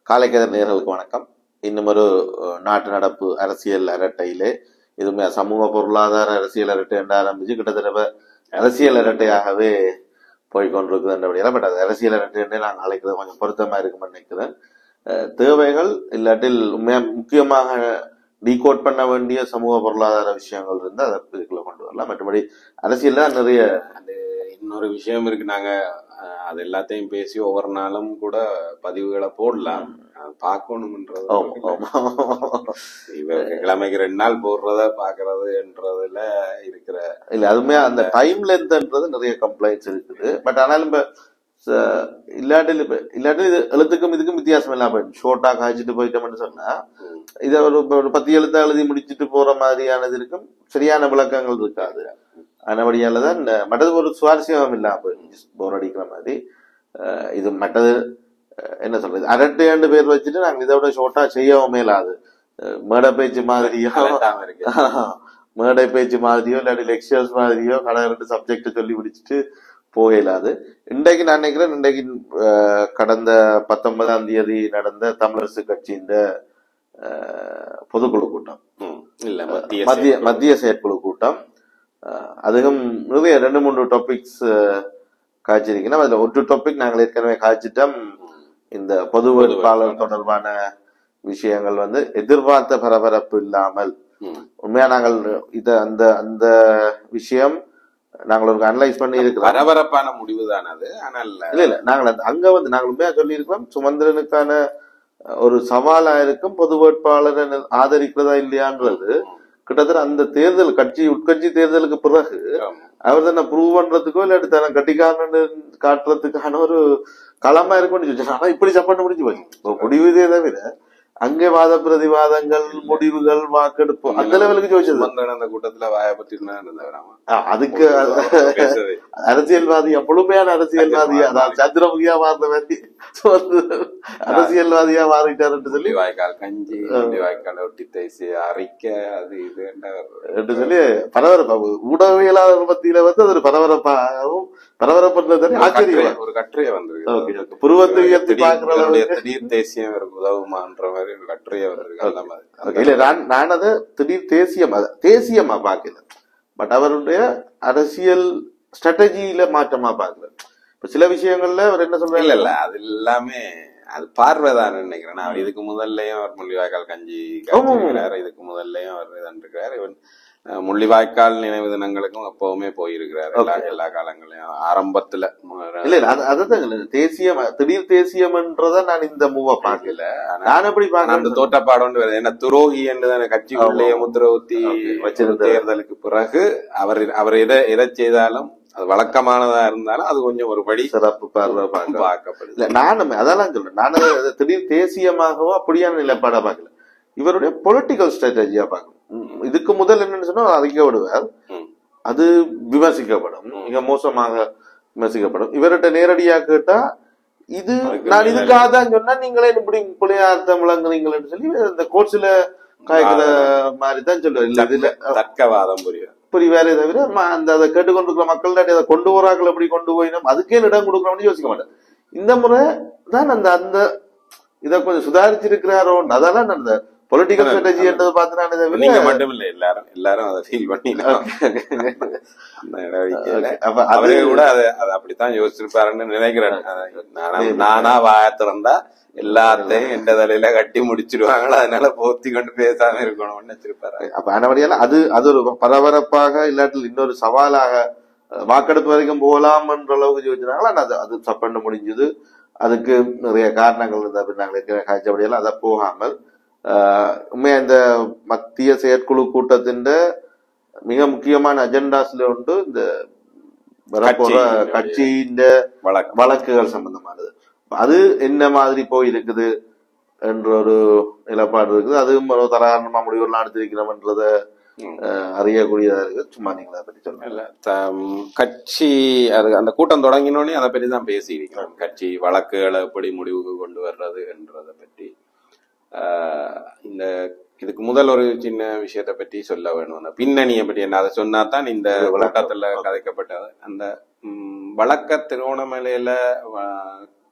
காலைக்கதிர் நேர்களுக்கு வணக்கம் இன்னும் ஒரு அஹ், நாட்டு நடப்பு அரசியல் அரட்டையிலே இதுவுமே சமூக பொருளாதார அரசியல் அரட்டை என்று ஆரம்பிச்சு கிட்டத்தட்ட இப்ப அரசியல் அரட்டையாகவே போய் கொண்டிருக்குதுன்றபடியால் பட் அது அரசியல் அரட்டை என்றே நாங்கள் அழைக்கிறது கொஞ்சம் பொருத்தமா இருக்கும்னு நினைக்கிறேன் அஹ், தேவைகள் இல்லாட்டில் உண்மையா முக்கியமாக டீகோட் பண்ண வேண்டிய சமூக பொருளாதார விஷயங்கள் இருந்து அதை இதுக்குள்ள கொண்டு வரலாம் மற்றபடி அரசியல்ல நிறைய அது இன்னொரு விஷயம் இருக்கு நாங்க அஹ், அது எல்லாத்தையும் பேசி ஒவ்வொரு நாளும் கூட பதிவுகளை போடலாம் அது பார்க்கணும்ன்றது ஆமா, ஆமா. இவ கிழமைக்கு ரெண்டு நாள் போடுறத பாக்குறதுன்றதுல இருக்கிற இல்ல அதுமே அந்த டைம் லென்த்ன்றது நிறைய கம்ப்ளைண்ட்ஸ் இருக்குது பட் ஆனாலும் இப்ப ச- இல்லாட்டில் இப்ப இல்லாட்டில் இது எழுத்துக்கும் இதுக்கும் வித்தியாசம் இல்லாம ஷோர்ட்டா காய்ச்சிட்டு போயிட்டோம்னு சொன்னா இதை ஒரு இப்ப ஒரு பத்து எழுத்தா எழுதி முடிச்சிட்டு போற மாதிரியானது இருக்கும் சரியான விளக்கங்கள் இருக்காது அதனபடியால தான் இந்த மற்றது ஒரு சுவாரஸ்யம் இல்லாம போயிடுச்சு போர் அடிக்கிற மாதிரி அஹ் இது மற்றது அஹ் என்ன சொல்றது அரட்டையாண்டு பேர் வச்சுட்டு நாங்க இதை விட ஷோர்ட்டா செய்யவும் மேலாது அஹ் மேடை பேச்சு மாதிரியோ அலட்டாம இருக்கு மேடை பேச்சு மாதிரியோ இல்லாட்டி லெக்சர்ஸ் மாதிரியோ கடை ரெண்டு சப்ஜெக்ட் சொல்லி முடிச்சுட்டு போயிடாது இன்றைக்கு நான் நினைக்கிறேன் இன்றைக்கு அஹ், கடந்த பத்தொன்பதாம் தேதி நடந்த தமிழரசு கட்சியின் அஹ், பொதுக்குழு கூட்டம் ம். இல்ல மத்திய மத்திய செயற்குழு. மத்திய செயற்குழு கூட்டம் அஹ், அதுவும் நிறைய ரெண்டு மூன்று டாபிக்ஸ் காய்ச்சிருக்கணும் அதுல ஒரு டாபிக் நாங்கள் ஏற்கனவே காய்ச்சிட்டோம் இந்த பொது வேட்பாளர் தொடர்பான விஷயங்கள் வந்து எதிர்பார்த்த பரபரப்பு இல்லாமல் ம். உண்மையா நாங்கள் இத அந்த அந்த விஷயம் நாங்கள் ஒரு அனலைஸ் பண்ணி இருக்கிறோம் பரபரப்பான முடிவு தான் அது ஆனால் இல்ல இல்ல நாங்கள் அந்த- அங்க வந்து நாங்கள் உண்மையா சொல்லி இருக்கிறோம் சுமந்திரனுக்கான அஹ், ஒரு சவாலா இருக்கும் பொது வேட்பாளரை நி- ஆதரிக்கிறதா இல்லையான்றது கிட்டத்தட்ட அந்த தேர்தல் கட்சி உட்கட்சி தேர்தலுக்கு பிறகு ஆமா. அவர் தானே ப்ரூவ் பண்றதுக்கோ இல்லாட்டி தன கட்டிக்காரன்னு காட்டுறதுக்கான ஒரு களமா இருக்கும்னு சொல்லி ஆனா இப்படி சப்பட்டு முடிஞ்சு போச்சு ஒரு முடிவு இதே தவிர அங்கே வாத பிரதிவாதங்கள் முடிவுகள் வாக்கெடுப்பு அந்த லெவலுக்கு ஜோதிச்சது சுமந்திரன் அந்த கூட்டத்துல வாய பத்தி இருந்தவர் ஆமா ஆ, அதுக்கு பேசுறது அரசியல்வாதி முழுமையான அரசியல்வாதியா அதாவது சந்திரமுகியா மாறின மாதிரி வந்து அரசியல்வாதியா மாறிட்டாருன்னு சொல்லி முள்ளிவாய்க்கால் கஞ்சி முள்ளிவாய்க்கால் ஒட்டி தேசி அரிக்க அது இது என்று சொல்லி பரபரப்பு ஊடகவியலாளர் மத்தியில வந்து அது ஒரு பரபரப்பாகவும் பரபரப்புன்றது ஆச்சரியம் ஒரு கட்டுரையை வந்திருக்கு ஓகே, ஓகே. புருவத்தை உயர்த்தி திடீர் பார்க்கிற தன்னுடைய அளவுக்கு திடீர் தேசியம் இவருக்கு உதவுமான்ற மாதிரி ஒரு கட்டுரையை வந்திருக்கு அந்த மாதிரி ஓகே, இல்ல நான் நான் அதை திடீர் தேசியமா தேசியமா பார்க்கல பட் அவருடைய அரசியல் ஸ்ட்ராட்டஜியில மாற்றமா பார்க்கல இப்ப சில விஷயங்கள்ல அவர் என்ன இல்ல சொல்றாரு இல்ல அது எல்லாமே அது பார்வைதான் நினைக்கிறேன் நான் அவர் இதுக்கு முதல்லயும் அவர் முள்ளிவாய்க்கால் கஞ்சி காய்ச்சிருக்கிறார் இதுக்கு முதல்லயும் அவர் இதான் இருக்கிறார் இவன் அஹ், முள்ளிவாய்க்கால் நினைவு தினங்களுக்கும் எப்பவுமே போயிருக்கிறார் எல்லா எல்லா காலங்களையும் ஆரம்பத்துல மு- இல்ல இல்ல அது- அதுதான் இல்ல. தேசியம் திடீர் தேசியம்ன்றத நான் இந்த மூவ பார்க்கல இல்ல ஆனா நான் எப்படி ஆனா அந்த பார்க்கறேன் தோட்டப்பாடு ஒன்று வருது ஏன்னா துரோகி என்று தானே கட்சிக்குள்ளேயே முத்திர ஊத்தி வச்சிருந்தாரு. தேர்தலுக்கு பிறகு அவர் அவர் எதை எதை செய்தாலும் அது வழக்கமானதா இருந்தாலும் அது கொஞ்சம் ஒரு படி சிறப்பு பார்வை பார்க்க பார்க்கப்படுது இல்ல நான் அதெல்லாம் சொல்றேன் நான் அதை அதை திடீர் தேசியமாகவோ அப்படியான நிலைப்பாடா பார்க்கல இவருடைய பொலிட்டிக்கல் ஸ்ட்ராட்டஜியா பார்க்கணும் உம், இதுக்கு முதல் என்னன்னு சொன்னா அவர் அறிக்கை விடுவார் ம். அது விமர்சிக்கப்படும் மிக மோசமாக விமர்சிக்கப்படும் இவர்கிட்ட நேரடியா கேட்டா இது அதுக்கு நான் மேல- இதுக்காக தான் சொன்னா நீங்களே இப்படி பிள்ளையார்த்தம் விளங்குறீங்களேன்னு சொல்லி இந்த கோர்ட்ஸ்ல காய்க்கிற மாதிரி தான் சொல்லுவார் இல்ல இதுல தர்க்கவாதம் புரியும் புரிவாரே தவிர ம- அந்த அதை கேட்டுக்கொண்டிருக்கிற மக்கள் அதை கொண்டு வராக்கள் எப்படி கொண்டு போயினோம் அதுக்கே இடம் கொடுக்கணும்னு யோசிக்க மாட்டேன் இந்த முறை தான் அந்த அந்த இதை கொஞ்சம் சுதாரிச்சிருக்கிறாரோ அதெல்லாம் நான் அந்த பொலிட்டிக்கல் ஸ்ட்ராட்டஜி என்றதை பார்த்து நான் இதை நீங்க விட மட்டும் இல்ல எல்லாரும் எல்லாரும் அதை ஃபீல் பண்ணி அந்த நடவடிக்கையில அப்ப அது அவரே கூட அதை அதை அப்படித்தான் யோசிச்சிருப்பாருன்னு நினைக்கிறேன் அதை நானா- நானா வாய திறந்தா எல்லாத்தையும் எந்த தலையில கட்டி முடிச்சிருவாங்களோ அதனால போத்தி கொண்டு பேசாம இருக்கணும்னு வச்சிருப்பாரு அப்ப ஆனபடியால அது அது ஒரு பரபரப்பாக இல்லாட்டில் இன்னொரு சவாலாக அஹ், வாக்கெடுப்பு வரைக்கும் போகலாம் என்ற அளவுக்கு யோசிச்சாங்களா ஆனா அது அது சப்பண்ண முடிஞ்சது அதுக்கு நிறைய காரணங்கள் இருந்த அப்படி நாங்கள் இருக்கிற காய்ச்சபடியெல்லாம் அதை போகாமல் ஆஹ், உண்மையா இந்த மத்திய செயற்குழு கூட்டத்தின் மிக முக்கியமான அஜெண்டாஸ்ல உண்டு இந்த வரப்போற கட்சியினுடைய- கட்சியின் வழக்கம் வழக்குகள் சம்பந்தமானது அது என்ன மாதிரி போய் இருக்குது என்ற ஒரு நிலப்பாடு இருக்குது அதுவும் ஒரு தராரணமா முடிவுகள் எடுத்திருக்கிறோம்ன்றத ம். அஹ், அறியக்கூடியதா இருக்கு சும்மா நீங்களா பத்தி சொல்லுங்க இல்ல த- கட்சி அது அந்த கூட்டம் தொடங்கினோடனே அதை பற்றி தான் பேசியிருக்கிறோம் கட்சி வழக்குகளை எப்படி முடிவுக்கு கொண்டு வர்றது என்றதை பற்றி ஆஹ் இந்த இதுக்கு முதல் ஒரு சின்ன விஷயத்தை பற்றி சொல்ல வேணும் அந்த பின்னணியை பற்றி என்ன அதை சொன்னா தான் இந்த விளக்கத்துல கதைக்கப்பட்டது அந்த ம், வழக்க திருவோணமலையில வ-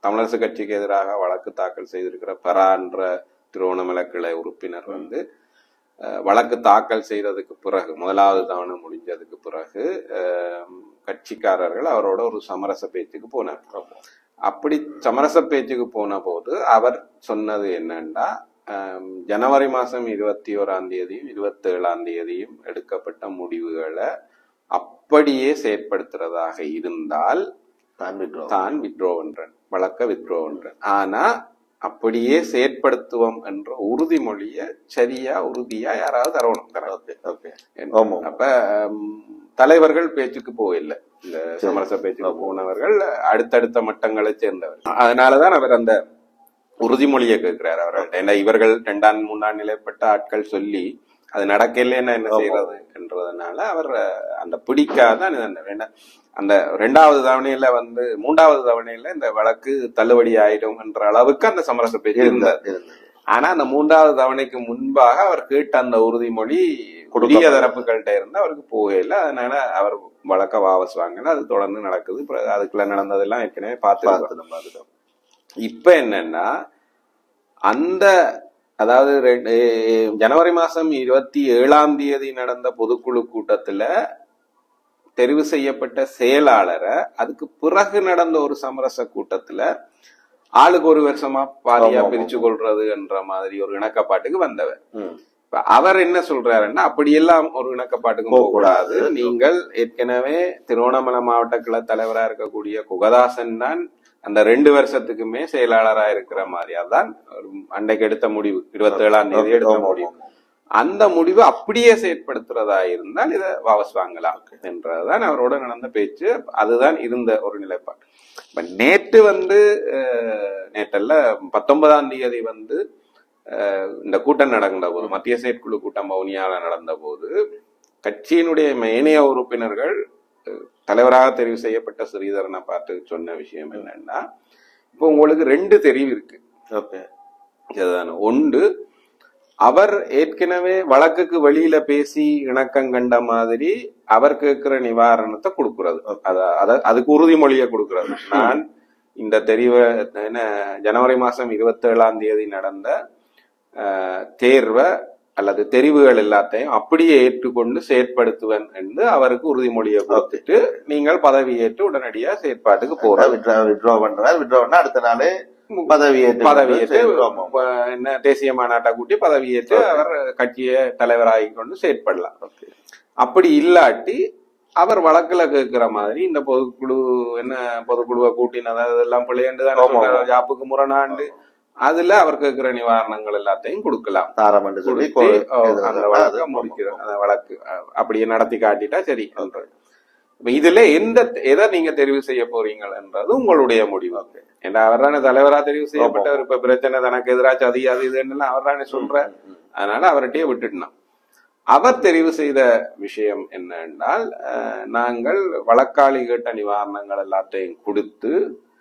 தமிழரசு கட்சிக்கு எதிராக வழக்கு தாக்கல் செய்திருக்கிற பரா என்ற திருவோணமலை கிளை உறுப்பினர் வந்து அஹ், வழக்கு தாக்கல் செய்ததுக்கு பிறகு முதலாவது தவணை முடிஞ்சதுக்கு பிறகு அஹ், கட்சிக்காரர்கள் அவரோட ஒரு சமரச பேச்சுக்கு போனார் அப்படி சமரச பேச்சுக்கு போன போது அவர் சொன்னது என்னன்னா ஆம், ஜனவரி மாசம் இருபத்தி ஓராம் தேதியும் இருபத்தி ஏழாம் தேதியும் எடுக்கப்பட்ட முடிவுகளை அப்படியே செயற்படுத்துறதாக இருந்தால் தான் withdraw. தான் வித்ரோ பண்றேன் வழக்க வித்ரோ பண்றேன் ஆனா அப்படியே செயற்படுத்துவோம் என்ற உறுதிமொழிய சரியா உறுதியா யாராவது தரணும் தரணும் ஓகே ஓகே ஆமா. அப்ப ம், தலைவர்கள் பேச்சுக்கு போகல இந்த சமரச பேச்சுக்கு போனவர்கள் அடுத்தடுத்த மட்டங்களை சேர்ந்தவர்கள் அதனாலதான் அவர் அந்த உறுதிமொழியை கேட்கிறார் அவர்கள் ஏன்னா இவர்கள் ரெண்டாம் மூணாம் நிலைப்பட்ட ஆட்கள் சொல்லி அது நடக்கலைன்னா என்ன செய்யறது என்றதுனால அவர் அஹ், அந்த பிடிக்காத அந்த ரெண்டா- அந்த ரெண்டாவது தவணையில வந்து மூன்றாவது தவணையில இந்த வழக்கு தள்ளுபடி ஆயிடும் என்ற அளவுக்கு அந்த சமரச பேச்சு இருந்தது இருந்தது இருந்தது ஆனா அந்த மூன்றாவது தவணைக்கு முன்பாக அவர் கேட்ட அந்த உறுதிமொழி புதிய தரப்புகள்கிட்ட இருந்து அவருக்கு போகல அதனால அவர் வழக்க வாபஸ் வாங்கல அது தொடர்ந்து நடக்குது பிறகு அதுக்குள்ள நடந்ததெல்லாம் ஏற்கனவே பார்த்து பார்த்து நம்ம அதுதான். இப்ப என்னன்னா அந்த அதாவது ரெண்டு- எ- ஜனவரி மாசம் இருபத்தி ஏழாம் தேதி நடந்த பொதுக்குழு கூட்டத்துல தெரிவு செய்யப்பட்ட செயலாளரை அதுக்கு பிறகு நடந்த ஒரு சமரச கூட்டத்துல ஆளுக்கு ஒரு வருஷமா பாதியா ஆமா, ஆமா. பிரிச்சு கொள்றது என்ற மாதிரி ஒரு இணக்கப்பாட்டுக்கு வந்தவர் ம். இப்ப அவர் என்ன சொல்றாருன்னா அப்படியெல்லாம் ஒரு இணக்கப்பாட்டுக்கு போக கூடாது நீங்கள் ஏற்கனவே திருவண்ணாமலை மாவட்ட கிளை தலைவரா இருக்கக்கூடிய குகதாசன் தான் அந்த ரெண்டு வருஷத்துக்குமே செயலாளரா இருக்கிற மாதிரி அதான் ஒரு அன்றைக்கு எடுத்த முடிவு இருபத்தி ஏழாம் தேதி எடுத்த ஆமா, முடிவு ஆமா. அந்த முடிவு அப்படியே செயற்படுத்துறதா இருந்தால் இதை வாபஸ் வாங்கலாம் என்றதுதான் அவரோட நடந்த பேச்சு அதுதான் இருந்த ஒரு நிலைப்பாடு இப்ப நேற்று வந்து அஹ், நேற்றல்ல பத்தொன்பதாம் தேதி வந்து அஹ், இந்த கூட்டம் நடந்த போது மத்திய செயற்குழு கூட்டம் வவுனியால நடந்த போது கட்சியினுடைய மேனைய உறுப்பினர்கள் அஹ், தலைவராக தெரிவு செய்யப்பட்ட ஸ்ரீதரனை பார்த்து சொன்ன விஷயம் என்னன்னா இப்போ உங்களுக்கு ரெண்டு தெரிவு இருக்கு ஓகே இதுதானே ஒன்று அவர் ஏற்கனவே வழக்குக்கு வெளியில பேசி இணக்கம் கண்ட மாதிரி அவர் கேட்கிற நிவாரணத்தை கொடுக்கிறது அத- அத- அதுக்கு உறுதிமொழியை கொடுக்கிறது நான் இந்த தெரிவ என்ன ஜனவரி மாசம் இருபத்தி ஏழாம் தேதி நடந்த அஹ், தேர்வை அல்லது தெரிவுகள் எல்லாத்தையும் அப்படியே ஏற்றுக்கொண்டு செயற்படுத்துவேன் என்று அவருக்கு உறுதிமொழியை கொடுத்துட்டு நீங்கள் பதவியேற்று உடனடியா செயற்பாட்டுக்கு போற விட்ரா விட்ரா பண்றாரு விட்ரா பண்ணா அடுத்த நாளே பதவியேற்று பதவியேற்று ஆமா. அஹ், என்ன தேசிய மாநாட்டை கூட்டி பதவியேற்று அவர் கட்சியை தலைவராகி கொண்டு செயற்படலாம் ஓகே. அப்படி இல்லாட்டி அவர் வழக்குல கேட்கிற மாதிரி இந்த பொதுக்குழு என்ன பொதுக்குழுவை கூட்டினது அதெல்லாம் பிள்ளையாண்டு தானே ஆமா, சொல்றாரு, ஜாப்புக்கு முரணாண்டு அதுல அவர் கேட்கிற நிவாரணங்கள் எல்லாத்தையும் கொடுக்கலாம் தாரம் என்று சொல்லி கொடுத்து, கோ- ஓ, இது அந்த அது- வழக்கை அது- முடிக்கிற அந்த வழக்கு அஹ், அப்படியே நடத்தி காட்டிட்டா சரி என்றது. இப்ப இதுல எந்த எதை நீங்க தெரிவு செய்ய போறீங்கன்றது உங்களுடைய முடிவு ஏன்னா அவர் தானே தலைவரா தெரிவு செய்யப்பட்டவர் இப்ப பிரச்சனை தனக்கு எதிராக சதி அது இதுன்னு அவர் தானே சொல்ற அதனால அவர்கிட்டயே விட்டுட்டோம் அவர் தெரிவு செய்த விஷயம் என்ன என்றால் அஹ், நாங்கள் வழக்காளி கேட்ட நிவாரணங்கள் எல்லாத்தையும் கொடுத்து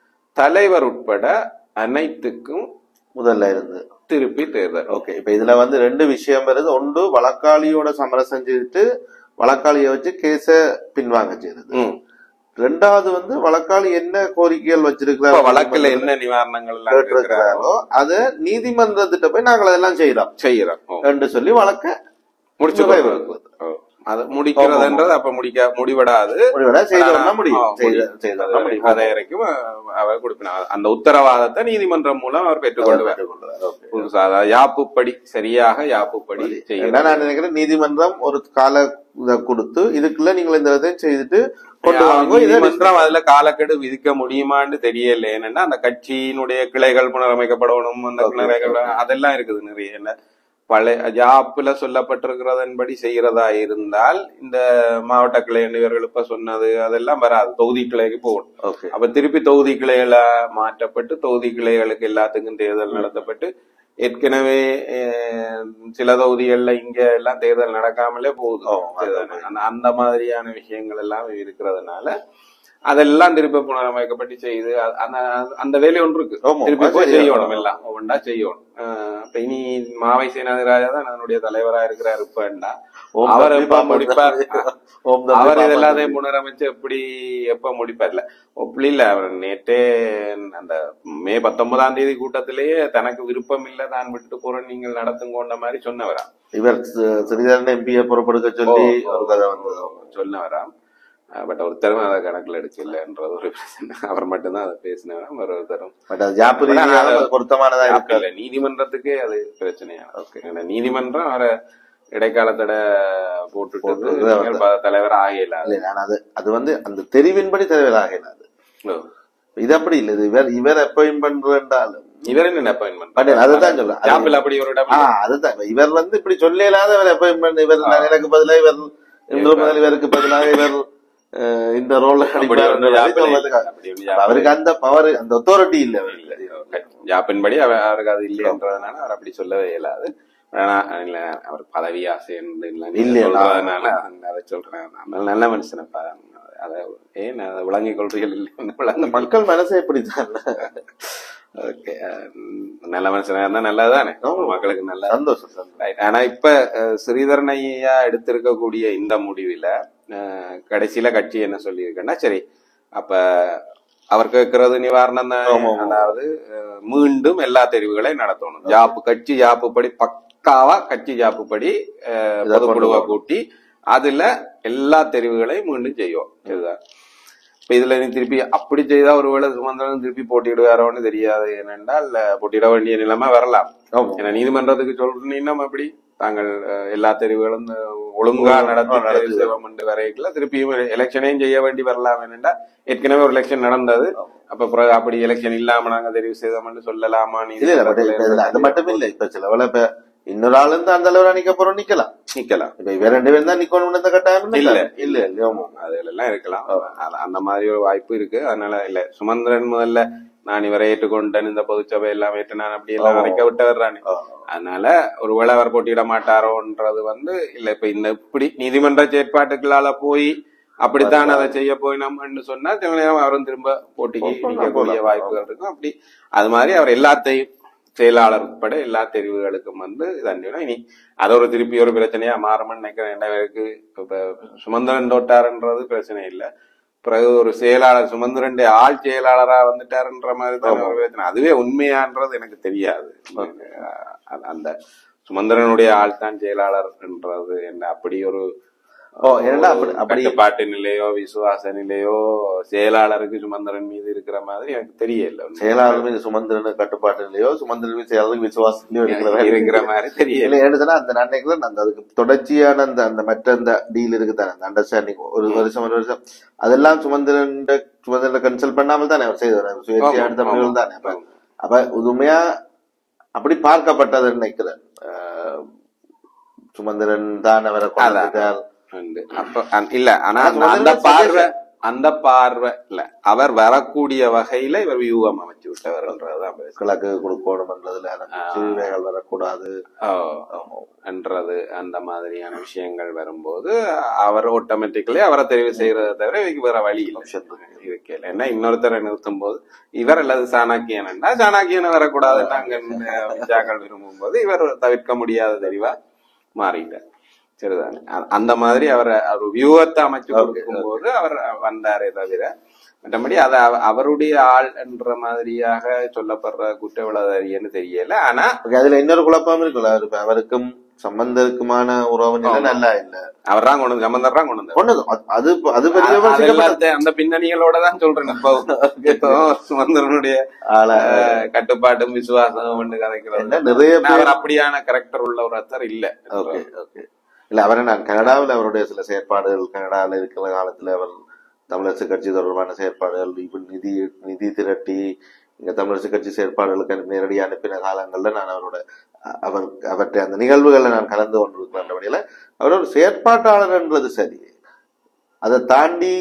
தலைவர் உட்பட அனைத்துக்கும் முதல்ல இருந்து திருப்பி தேர்தல் ஓகே இப்ப இதுல வந்து ரெண்டு விஷயம் வருது ஒன்று வழக்காளியோட சமரசம் செய்துட்டு வழக்காளியை வச்சு கேஸ பின்வாங்க செய்யுது ம். ரெண்டாவது வந்து வழக்காளி என்ன கோரிக்கைகள் இப்ப வச்சிருக்கிறார் வழக்குல என்ன நிவாரணங்கள் எல்லாம் கேட்கிறாரோ கேட்டிருக்கிறாரோ அத நீதிமன்றத்திட்ட போய் நாங்கள் அதெல்லாம் செய்யறோம் செய்யறோம் ஓ. என்று சொல்லி வழக்க முடிச்சு நிறைவேற்றுவது. ஓ. அது முடிக்கிறதுன்றது அப்ப முடிக்க முடிவிடாது முடிவடா செய்தோம்னா முடியும் ஆ, செய்த- முடியும். செய்தோம்னா முடியும் அதை வரைக்கும் அஹ், அவர் கொடுப்பினார் அந்த உத்தரவாதத்தை நீதிமன்றம் மூலம் அவர் பெற்றுக்கொள்வார் ஓகே. புதுசா அதாவது யாப்புப்படி சரியாக யாப்புப்படி என்ன செய்யணும் நான் நினைக்கிறேன் நீதிமன்றம் ஒரு கால இதை கொடுத்து இதுக்குள்ள நீங்கள் இந்த இதை செய்துட்டு கொண்டு வாங்க இதை நீதிமன்றம் அதுல காலக்கெடு விதிக்க முடியுமான்னு தெரியல என்னன்னா அந்த கட்சியினுடைய கிளைகள் புனரமைக்கப்படணும் அந்த கிளைகள் அதெல்லாம் இருக்குது நிறைய என்ன பழைய ஜாப்புல சொல்லப்பட்டிருக்கிறதன்படி செய்யறதா இருந்தால் இந்த மாவட்ட கிளை இவர்கள் இப்ப சொன்னது அதெல்லாம் வராது தொகுதி கிளைக்கு போகணும் ஓகே அப்ப திருப்பி தொகுதி கிளைகளா மாற்றப்பட்டு தொகுதி கிளைகளுக்கு எல்லாத்துக்கும் தேர்தல் நடத்தப்பட்டு ஏற்கனவே அஹ், சில தொகுதிகள்ல இங்க எல்லாம் தேர்தல் நடக்காமலே போகுது ஓ, அந்த தேர்தல். அந்த- அந்த மாதிரியான விஷயங்கள் எல்லாம் இருக்கிறதுனால அதெல்லாம் திருப்பி புனரமைக்கப்பட்டு செய்து அ- அந்த அந்த வேலை ஒன்று இருக்கு ஆமா, திருப்பி அது போய் சரியா செய்யணும் வரும். எல்லாம் ஒவ்வொன்றா செய்யணும் ஆஹ் அப்ப இனி மாவை சேனாதிராஜா தான் அதனுடைய தலைவரா இருக்கிறார் இப்பண்டா ஓம் அவர் தம்பி எப்ப பாப்பா முடிப்பார் ஓம் தம்பி அவர் பாப்பா இதெல்லாத்தையும் தம்பி. புனரமைச்சு எப்படி எப்ப முடிப்பார் இல்ல அப்படி இல்ல அவர் நேற்றே அந்த மே பத்தொன்பதாம் தேதி கூட்டத்திலேயே தனக்கு விருப்பம் இல்ல தான் விட்டு போற நீங்கள் நடத்துங்கோண்ட மாதிரி சொன்னவரா இவர் சி- சிறிதரன் எம்பியை புறப்படுக்க சொல்லி ஒரு கதை வந்தது சொன்னவராம் பட் ஒருத்தரும் அதை கணக்குல எடுக்கலன்றது ஒரு பிரச்சனை அவர் மட்டும்தான் அதை பேசினவராம் ஒரு ஒருத்தரும் பட் அது ஜாப்பு ரீதியாக அது பொருத்தமானதா இருக்கு இல்ல நீதிமன்றத்துக்கே அது பிரச்சனையா ஏன்னா நீதிமன்றம் அவரை இடைக்காலத்தோட போட்டுட்டு போட்டுட்டு நீங்கள் ப- தலைவர் ஆகல இல்ல நான் அது அது வந்து அந்த தெரிவின்படி தலைவராக இல்லாது இது அப்படி இல்ல இது இவர் இவர் அப்பாயின் பண்றாலும் இவர் என்ன அப்பாயின்மெண்ட் பட் அதுதான் சொல்றேன் அது- ஜாப்பில் அப்படி ஒரு இடம் ஆ, அதுதான் இப்ப இவர் வந்து இப்படி சொல்ல இல்லாத இவர் அப்பாயின்மெண்ட் இவர் நான் எனக்கு பதிலா இவர் இன்று முதல் இவருக்கு பதிலாக இவர் அஹ், இந்த ரோல் அப்படி ஒண்ணு ஜாப்பில் இல்ல. அப்படி ஒண்ணு ஜாப்பில் அவருக்கு அந்த பவர் அந்த அத்தாரிட்டி இல்ல அவருக்கு ஜாப்பின் படி அவர் அவருக்கு அது இல்லைன்றதுனால அவர் அப்படி சொல்லவே இயலாது ஆனா இல்ல அவர் பதவி ஆசை இல்ல, இல்லைன்றதுனால அதை சொல்றேன் நம்ம நல்ல மனுஷனப்பா அதை ஏன் அதை விளங்கிக் கொள்றீர்கள் இல்லை அந்த விளங்க மக்கள் மனசே இப்படித்தான் ஓகே நல்ல மனுஷனா இருந்தா நல்லதுதானே ஆமா. மக்களுக்கு நல்ல சந்தோஷம் சந்தோஷம். Right. ஆனா இப்ப அஹ், ஸ்ரீதரன் ஐயா எடுத்திருக்கக்கூடிய இந்த முடிவுல அஹ், கடைசியில கட்சி என்ன சொல்லியிருக்கேன்னா சரி அப்ப அவர் கேட்கறது நிவாரணம் தான் ஆமா, ஆமா. அதாவது அஹ், மீண்டும் எல்லா தெரிவுகளையும் நடத்தணும் ஜாப்பு கட்சி ஜாப்பு படி பக்காவா கட்சி ஜாப்பு படி அஹ், இதை பொதுக்குழுவை கொண்டு கூட்டி அதுல எல்லா தெரிவுகளையும் மீண்டும் செய்யும் இதுதான் இப்ப இதுல நீ திருப்பி அப்படி செய்தா ஒருவேளை சுமந்திரன் திருப்பி போட்டியிடுவாரோன்னு தெரியாது ஏனென்றால் அஹ், போட்டியிட வேண்டிய நிலைமை வரலாம் ஆமா. ஏன்னா நீதிமன்றத்துக்கு சொல்றீங்கன்னா அப்படி தாங்கள் அஹ், எல்லா தெரிவுகளும் அஹ், ஒழுங்கா நடத்தி நடத்தி. தெரிவு செய்வோம் என்று வரைக்கல திருப்பியும் எலெக்ஷனையும் செய்ய வேண்டி வரலாம் என்னென்றா ஏற்கனவே ஒரு எலெக்ஷன் நடந்தது அப்ப பிறகு அப்படி எலெக்ஷன் இல்லாம நாங்க தெரிவு செய்தோம்னு சொல்லலாமா இல்ல இல்ல but இப்ப இதுல அது மட்டும் இல்ல இப்ப சில வேளை இப்ப இன்னொரு ஆளு இருந்து அந்த அளவுல நிக்க போறோம் நிக்கலாம் நிக்கலாம் இப்ப இவ ரெண்டு பேரும் தான் நிக்கணும் இந்த கட்டாயம் இல்ல. இல்ல இல்ல ஆமா. அதுல எல்லாம் இருக்கலாம் அது- அந்த மாதிரி ஒரு வாய்ப்பு இருக்கு அதனால இல்ல சுமந்திரன் முதல்ல நான் இவரை ஏற்றுக்கொண்டேன் இந்த பொதுச்சபை எல்லாம் ஏற்று நான் அப்படி எல்லாம் ஆமா. வரைக்க விட்டவர் தானே ஆ. அதனால ஒருவேளை அவர் போட்டியிட மாட்டாரோன்றது வந்து இல்ல இப்ப இந்த இப்படி நீதிமன்ற செயற்பாட்டுகளால போய் அப்படித்தான் அதை செய்ய போய் நம்மன்னு சொன்னா சில நேரம் அவரும் திரும்ப போட்டிக்கு போகலாம், நிற்கக்கூடிய போகலாம். வாய்ப்புகள் இருக்கும் அப்படி அது மாதிரி அவர் எல்லாத்தையும் செயலாளர் உட்பட எல்லா தெரிவுகளுக்கும் வந்து தண்டினா இனி அது ஒரு திருப்பி ஒரு பிரச்சனையா மாறும்னு நினைக்கிறேன் என்ன பேருக்கு இப்ப சுமந்திரன் தோட்டாருன்றது பிரச்சனை இல்ல பிறகு ஒரு செயலாளர் சுமந்திரன் ஆள் செயலாளரா வந்துட்டாருன்ற மாதிரி தான் ஒரு பிரச்சனை அதுவே உண்மையான்றது எனக்கு தெரியாது அ- அந்த சுமந்திரனுடைய ஆள் தான் செயலாளர் என்றது என்ன அப்படி ஒரு ஓ, ஏன்னா அப்படி- அப்படி- கட்டுப்பாட்டு நிலையோ விசுவாச நிலையோ செயலாளருக்கு சுமந்திரன் மீது இருக்கிற மாதிரி எனக்கு தெரியல செயலாளர் மீது சுமந்திரன் கட்டுப்பாட்டு இல்லையோ சுமந்திரன் மீது செயலாளருக்கு விசுவாசத்திலயோ இருக்கிற இருக்கிற மாதிரி தெரியல இல்ல ஏன்னு அந்த நான் நினைக்கிறேன் அந்த அதுக்கு தொடர்ச்சியான அந்த அந்த மற்ற அந்த டீல் இருக்கு தானே அந்த அண்டர்ஸ்டாண்டிங் ஒரு வருஷம் ஒரு வருஷம் அதெல்லாம் சுமந்திரன் சுமந்திரன் கன்சல்ட் பண்ணாமல் தானே அவர் செய்தார் சுயேட்சையா ஆமா, எடுத்த முடிவுகள் ஆமா. தானே அப்ப அப்ப உண்மையா அப்படி பார்க்கப்பட்டதுன்னு நினைக்கிறேன் அஹ், சுமந்திரன் தான் அவரை கொண்டு அதான். வந்துட்டார். உண்டு. அப்ப அந்த- இல்ல ஆனா ஆனா அந்த- அந்த முதல்ல பார்வை அந்த பார்வை இல்ல அவர் வரக்கூடிய வகையில இவர் வியூகம் அமைச்சு விட்டவர்ன்றதுதான் பேச கிழக்கு கொடுக்கணும்ன்றதுல ஆரம்பிச்சு வேகள் வரக்கூடாது ஆமா. என்றது அந்த மாதிரியான விஷயங்கள் வரும்போது அவர் ஆட்டோமேட்டிக்கலி அவரை தெரிவு செய்யறதை தவிர இதுக்கு வேற வழி இல்லை Option இருக்கு. இருக்கல ஏன்னா இன்னொருத்தரை நிறுத்தும் போது இவர் அல்லது சாணக்கியனா சாணக்கியன் வரக்கூடாது நாங்க விஜாக்கள் விரும்பும் போது இவர் தவிர்க்க முடியாத தெரிவா மாறிட்டார் சரிதானே அ- அந்த மாதிரி அவரை அவர் வியூகத்தை அமைச்சு கொடுக்கும் போது அவர் வந்தாரே தவிர மற்றபடி அது அவ- அவருடைய ஆள் என்ற மாதிரியாக சொல்லப்படுற குற்றவாளின்னு தெரியல ஆனா Okay, அதுல இன்னொரு குழப்பம் இருக்குல்ல அவரு- இப்ப அவருக்கும் சம்பந்தருக்குமான உறவு நிலை நல்லா இல்ல அவர் தான் கொண்டு வந்து சம்பந்தர் தான் கொண்டு வந்தார் கொண்டது அது- அது அது பெரிய அது விமர்சிக்கப்பட்ட எல்லாத்தையும் அந்த பின்னணிகளோட தான் சொல்றேன் இப்போ இப்போ சுமந்திரனுடைய ஆளா அஹ், கட்டுப்பாட்டும் விசுவாசம் என்ன கதைக்கிறது நிறைய பேர் அவர் அப்படியான கரெக்டர் உள்ள ஒரு அத்தர் இல்ல ஓகே ஓகே இல்ல அவரை நான் கனடாவில் அவருடைய சில செயற்பாடுகள் கனடாவில் இருக்கிற காலத்துல அவர் தமிழரசு கட்சி தொடர்பான செயற்பாடுகள் இப்ப நிதி நிதி திரட்டி இங்க தமிழரசு கட்சி செயற்பாடுகளுக்கு எனக்கு நேரடி அனுப்பின காலங்கள்ல நான் அவரோட அ- அவர் அவற்றை அந்த நிகழ்வுகளை நான் கலந்து கொண்டிருக்கிறேன் வழியில அவர் ஒரு செயற்பாட்டாளர்ன்றது சரி அதை தாண்டி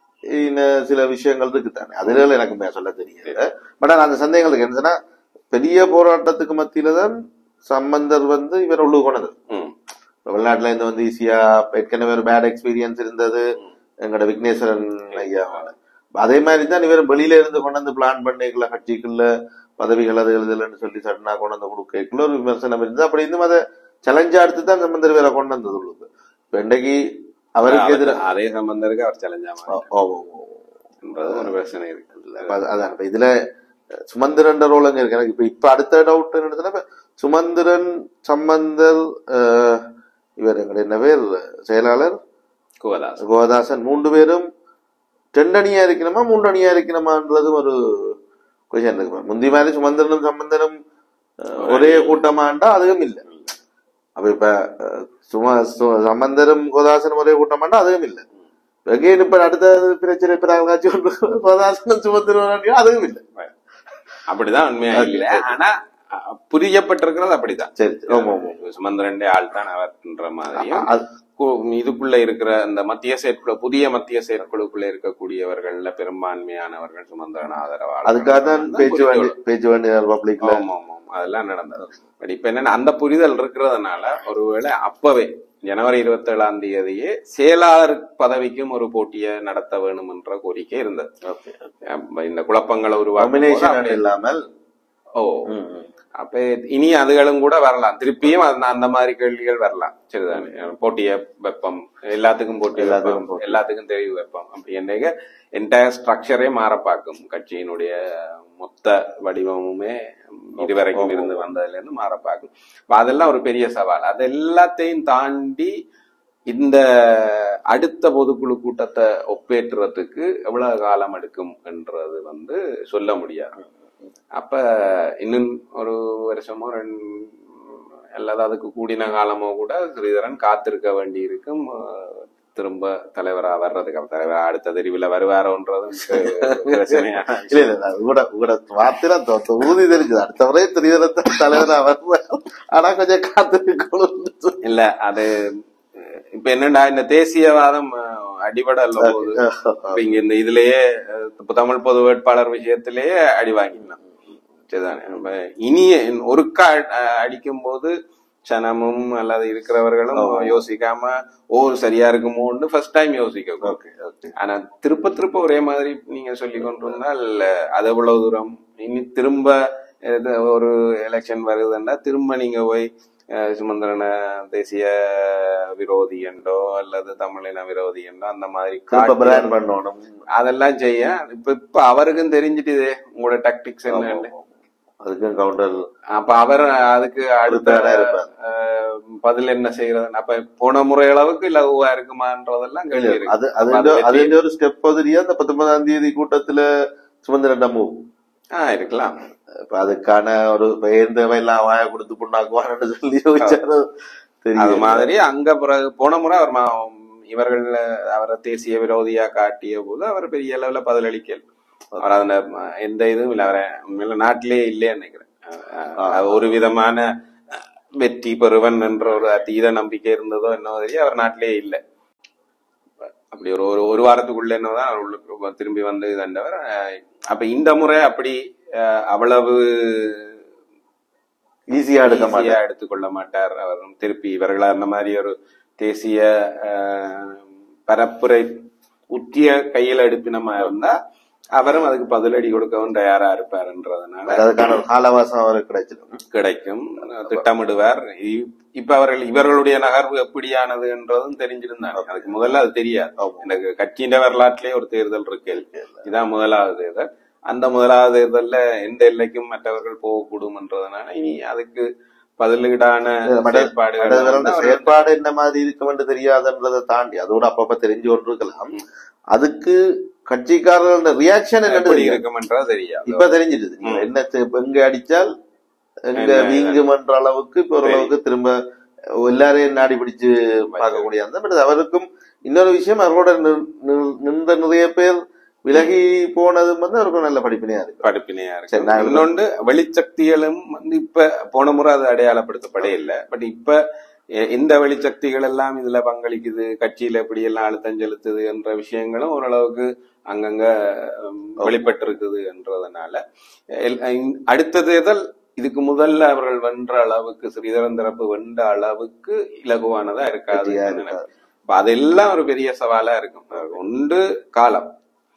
இன்ன சில விஷயங்கள் இருக்கு தானே அதுல எனக்கு மே- சொல்ல தெரியல பட் ஆனா அந்த சந்தேகங்கள் இருக்கு என்னன்னா பெரிய போராட்டத்துக்கு மத்தியில தான் சம்பந்தர் வந்து இவர் உள்ளு கொண்டது ம். இப்ப வெளிநாட்டுல இருந்து வந்து ஈஸியா ஏற்கனவே ஒரு பேட் எக்ஸ்பீரியன்ஸ் இருந்தது எங்களோட விக்னேஸ்வரன் ஐயா அதே மாதிரி தான் இவர் வெளியில இருந்து கொண்டு வந்து பிளான் பண்ணிக்கல கட்சிக்குள்ள பதவிகள் அது எழுதலன்னு சொல்லி சடனா கொண்டு வந்து கொடுக்கல ஒரு விமர்சனம் இருந்தது அப்படி இருந்தும் அதை சேலஞ்சா எடுத்து தான் சம்பந்தர் வேற கொண்டு வந்தது உள்ளது இப்ப இன்றைக்கு அவருக்கு எதிராக அதே சம்பந்தருக்கு அவர் சலஞ்சாம ஓ, ஓ, ஓ, ஓ. ஒரு பிரச்சனை இருக்கு அப்ப அது- அதான் இப்ப இதுல சுமந்திரன் ரோல் அங்க இருக்கு எனக்கு இப்ப இப்ப அடுத்த டவுட் என்னதுன்னா இப்ப சுமந்திரன் சம்பந்தர் அஹ், இவர் எங்களுடைய என்ன பேர் செயலாளர் குவதாஸ் கோதாசன் மூன்று பேரும் ரெண்டணியா இருக்கணுமா மூன்றணியா இருக்கணுமான்றதும் ஒரு கொஸ்டின் இருக்கு முந்தி மாதிரி சுமந்திரனும் சம்பந்தனும் அஹ், ஒரே கூட்டமாண்டா அதுவும் இல்லை அப்ப இப்ப அஹ், சும சு- சம்பந்தரும் கோதாசனும் ஒரே கூட்டமாண்டா அதுவும் இல்லை again இப்ப அடுத்த பிரச்சனை பிராகாட்சி ஒன்று கோதாசனும் சுமந்திரன் அதுவும் இல்லை அப்படிதான் உண்மையா இல்ல ஆனா அஹ், புரியப்பட்டிருக்கிறது அப்படிதான் சரி சரி. ஆமா ஆமா சுமந்திரண்டே ஆள் தான் அவர்ன்ற மாதிரியும் அது- கு- இதுக்குள்ள இருக்கிற இந்த மத்திய செயற்குழு புதிய மத்திய செயற்குழுக்குள்ள இருக்கக்கூடியவர்கள்ல பெரும்பான்மையானவர்கள் சுமந்திரன் ஆதரவாளர் அதுக்காக தான் பேச்சு வேண்டி பேச்சு வேண்டிய ரிபப்ளிக்ல ஆமா ஆமா ஆமா. அதெல்லாம் நடந்தது பட் இப்ப என்னன்னா அந்த புரிதல் இருக்கிறதுனால ஒருவேளை அப்பவே ஜனவரி இருபத்தி ஏழாம் தேதியே செயலாளர் பதவிக்கும் ஒரு போட்டியை நடத்த வேணும் என்ற கோரிக்கை இருந்தது ஓகே அப்ப இந்த குழப்பங்களை உருவாக்கும் போது நாமினேஷன் அப்படி- இல்லாமல் ஓ ம், ம். அப்ப இனி அதுகளும் கூட வரலாம் திருப்பியும் அந்த- அந்த மாதிரி கேள்விகள் வரலாம் சரிதானே போட்டிய வெப்பம் எல்லாத்துக்கும் போட்டி எல்லாத்துக்கும் வெப்பம் எல்லாத்துக்கும் தெரிவு வெப்பம் அப்படி என்னங்க என்டையர் ஸ்ட்ரக்சரே மாற பார்க்கும் கட்சியினுடைய மொத்த வடிவமுமே இதுவரைக்கும் இருந்து வந்ததுல இருந்து மாற பார்க்கும் அப்ப அதெல்லாம் ஒரு பெரிய சவால் அது எல்லாத்தையும் தாண்டி இந்த அடுத்த பொதுக்குழு கூட்டத்தை ஒப்பேற்றுறதுக்கு எவ்வளவு காலம் எடுக்கும் என்றது வந்து சொல்ல முடியாது அப்ப இன்னும் ஒரு வருஷமோ ரெண்டு அல்லது அதுக்கு கூடின காலமோ கூட ஸ்ரீதரன் காத்திருக்க வேண்டி இருக்கும் அஹ், திரும்ப தலைவரா வர்றதுக்கு அப்ப தலைவரா அடுத்த தெரிவில் வருவாரோன்றது பிரச்சனையா இல்ல இல்ல அது கூட கூட வார்த்தையில தொ- தொ- ஊதி தெரிஞ்சது அடுத்த முறை திரிதரத்தை தலைவரா வருவார் ஆனா கொஞ்சம் காத்திருக்கணும் இல்ல அது அஹ், இப்ப என்னடா இந்த தேசியவாதம் அஹ், அடிபடல போகுது இப்ப இங்க இந்த இதுலயே அஹ், இப்ப தமிழ் பொது வேட்பாளர் விஷயத்திலேயே அடி வாங்கிடலாம் சரிதானே நம்ம இனி ஒருக்கா அஹ், அடிக்கும் போது சனமும் அல்லது இருக்கிறவர்களும் யோசிக்காம ஓ சரியா இருக்குமோன்னு ஃபர்ஸ்ட் டைம் யோசிக்க ஓகே ஓகே ஆனா திருப்ப திருப்ப ஒரே மாதிரி நீங்க சொல்லி கொண்டிருந்தால் அது எவ்வளவு தூரம் இனி திரும்ப இது ஒரு எலெக்ஷன் வருதுன்னா திரும்ப நீங்க போய் அஹ், சுமந்திரன தேசிய விரோதி என்றோ அல்லது தமிழின விரோதி என்றோ அந்த மாதிரி திரும்ப காட்டி பிராண்ட் பண்ணணும் அதெல்லாம் செய்ய இப்ப இப்ப அவருக்கும் தெரிஞ்சிட்டுதே உங்களோட டாக்டிக்ஸ் என்னன்னு அதுக்கும் கவுண்டர் அப்ப அவர் அதுக்கு அடுத்த உறுப்பினரா இருப்பார். அஹ், பதில் என்ன செய்யறது அப்ப போன முறை அளவுக்கு இலகுவா இருக்குமான்றதெல்லாம் கேள்வி இருக்கு அது அப்ப அது அது அது ஒரு ஸ்டெப் பதிரியா அந்த பத்தொன்பதாம் தேதி கூட்டத்துல சுமந்திரன் மூவ் ஆஹ் இருக்கலாம் இப்ப அதுக்கான ஒரு பெயர்ந்தவை எல்லாம் வாய கொடுத்து புண்ணாக்குவான்னு சொல்லி யோசிச்சாரு அது தெரியும் மாதிரி அங்க பிறகு போன முறை அவர் மா- இவர்கள் அவரை தேசிய விரோதியா காட்டிய போது அவர் பெரிய அளவுல பதிலளிக்கல் அவர் அந்த ம- எந்த இதுவும் இல்ல அவரை உண்மையில நாட்டிலே இல்லையே நினைக்கிறேன் அஹ் அஹ் ஒரு விதமான வெற்றி பெறுவன் என்ற ஒரு அதீத நம்பிக்கை இருந்ததோ என்னவோ தெரிய அவர் நாட்டிலே இல்லை அப்படி ஒரு ஒரு ஒரு வாரத்துக்குள்ள என்னதான் அவர் உள்ளுக்கு திரும்பி வந்து இதண்டவர் அஹ் அப்ப இந்த முறை அப்படி அஹ் அவ்வளவு ஈஸியா எடுக்க மாட்டேன் ஈஸியா எடுத்துக்கொள்ள மாட்டார் அவர் திருப்பி இவர்களா அந்த மாதிரி ஒரு தேசிய அஹ், பரப்புரை உத்திய கையில எடுப்பினமா இருந்தா அவரும் அதுக்கு பதிலடி கொடுக்கவும் தயாரா இருப்பாருன்றதுனால அதுக்கான ஒரு காலவாசம் அவருக்கு கிடைச்சிடும் கிடைக்கும் திட்டமிடுவார் இ- இப்ப அவர்கள் இவர்களுடைய நகர்வு எப்படியானது என்றதும் தெரிஞ்சிருந்தாங்க அதுக்கு முதல்ல அது தெரியாது ஆமா. எனக்கு கட்சியின் வரலாற்றிலே ஒரு தேர்தல் இருக்கு இதான் முதலாவது தேர்தல் அந்த முதலாவது தேர்தல்ல எந்த எல்லைக்கும் மற்றவர்கள் போகக்கூடும் என்றதுனால இனி அதுக்கு பதிலீடான செயற்பாடுகள் அது வேற அந்த வந்து அவர்கள் செயற்பாடு என்ன மாதிரி இருக்கும் தெரியாதுன்றதை தாண்டி அதோட அப்பப்ப தெரிஞ்சு கொண்டு இருக்கலாம் அதுக்கு கட்சிக்காரர்களோட ரியாக்ஷன் என்னன்னு எப்படி தெரியாது இருக்கும்ன்றது தெரியாது இப்ப தெரிஞ்சிடுது நீங்க என்ன செ- இப்ப எங்க அடிச்சால் எங்க என்ன- வீங்குமன்ற அளவுக்கு இப்ப ஓரளவுக்கு திரும்ப எல்லாரையும் நாடி பிடிச்சு பார்க்கக்கூடிய அந்த பட் அவருக்கும் இன்னொரு விஷயம் அவரோட நி- நி- நின்ற நிறைய பேர் விலகி போனதும் வந்து அவருக்கும் நல்ல படிப்பினையா இருக்கு படிப்பினையா சரி, இருக்கு நான் இன்னொன்று வெளிச்சக்திகளும் வந்து இப்ப போன முறை அது அடையாளப்படுத்தப்படே இல்லை பட் இப்ப எ- எந்த வெளிச்சக்திகள் எல்லாம் இதுல பங்களிக்குது கட்சியில எப்படி எல்லாம் அழுத்தம் செலுத்துது என்ற விஷயங்களும் ஓரளவுக்கு அங்கங்க ஹம், வெளிப்பட்டிருக்குது என்றதுனால எல்- இந்- அடுத்த தேர்தல் இதுக்கு முதல்ல அவர்கள் வென்ற அளவுக்கு ஸ்ரீதரன் தரப்பு வென்ற அளவுக்கு இலகுவானதா இருக்காது கட்சியா நினைக்கிறேன். அப்ப அதெல்லாம் ஒரு பெரிய சவாலா இருக்கும் ஒன்று காலம்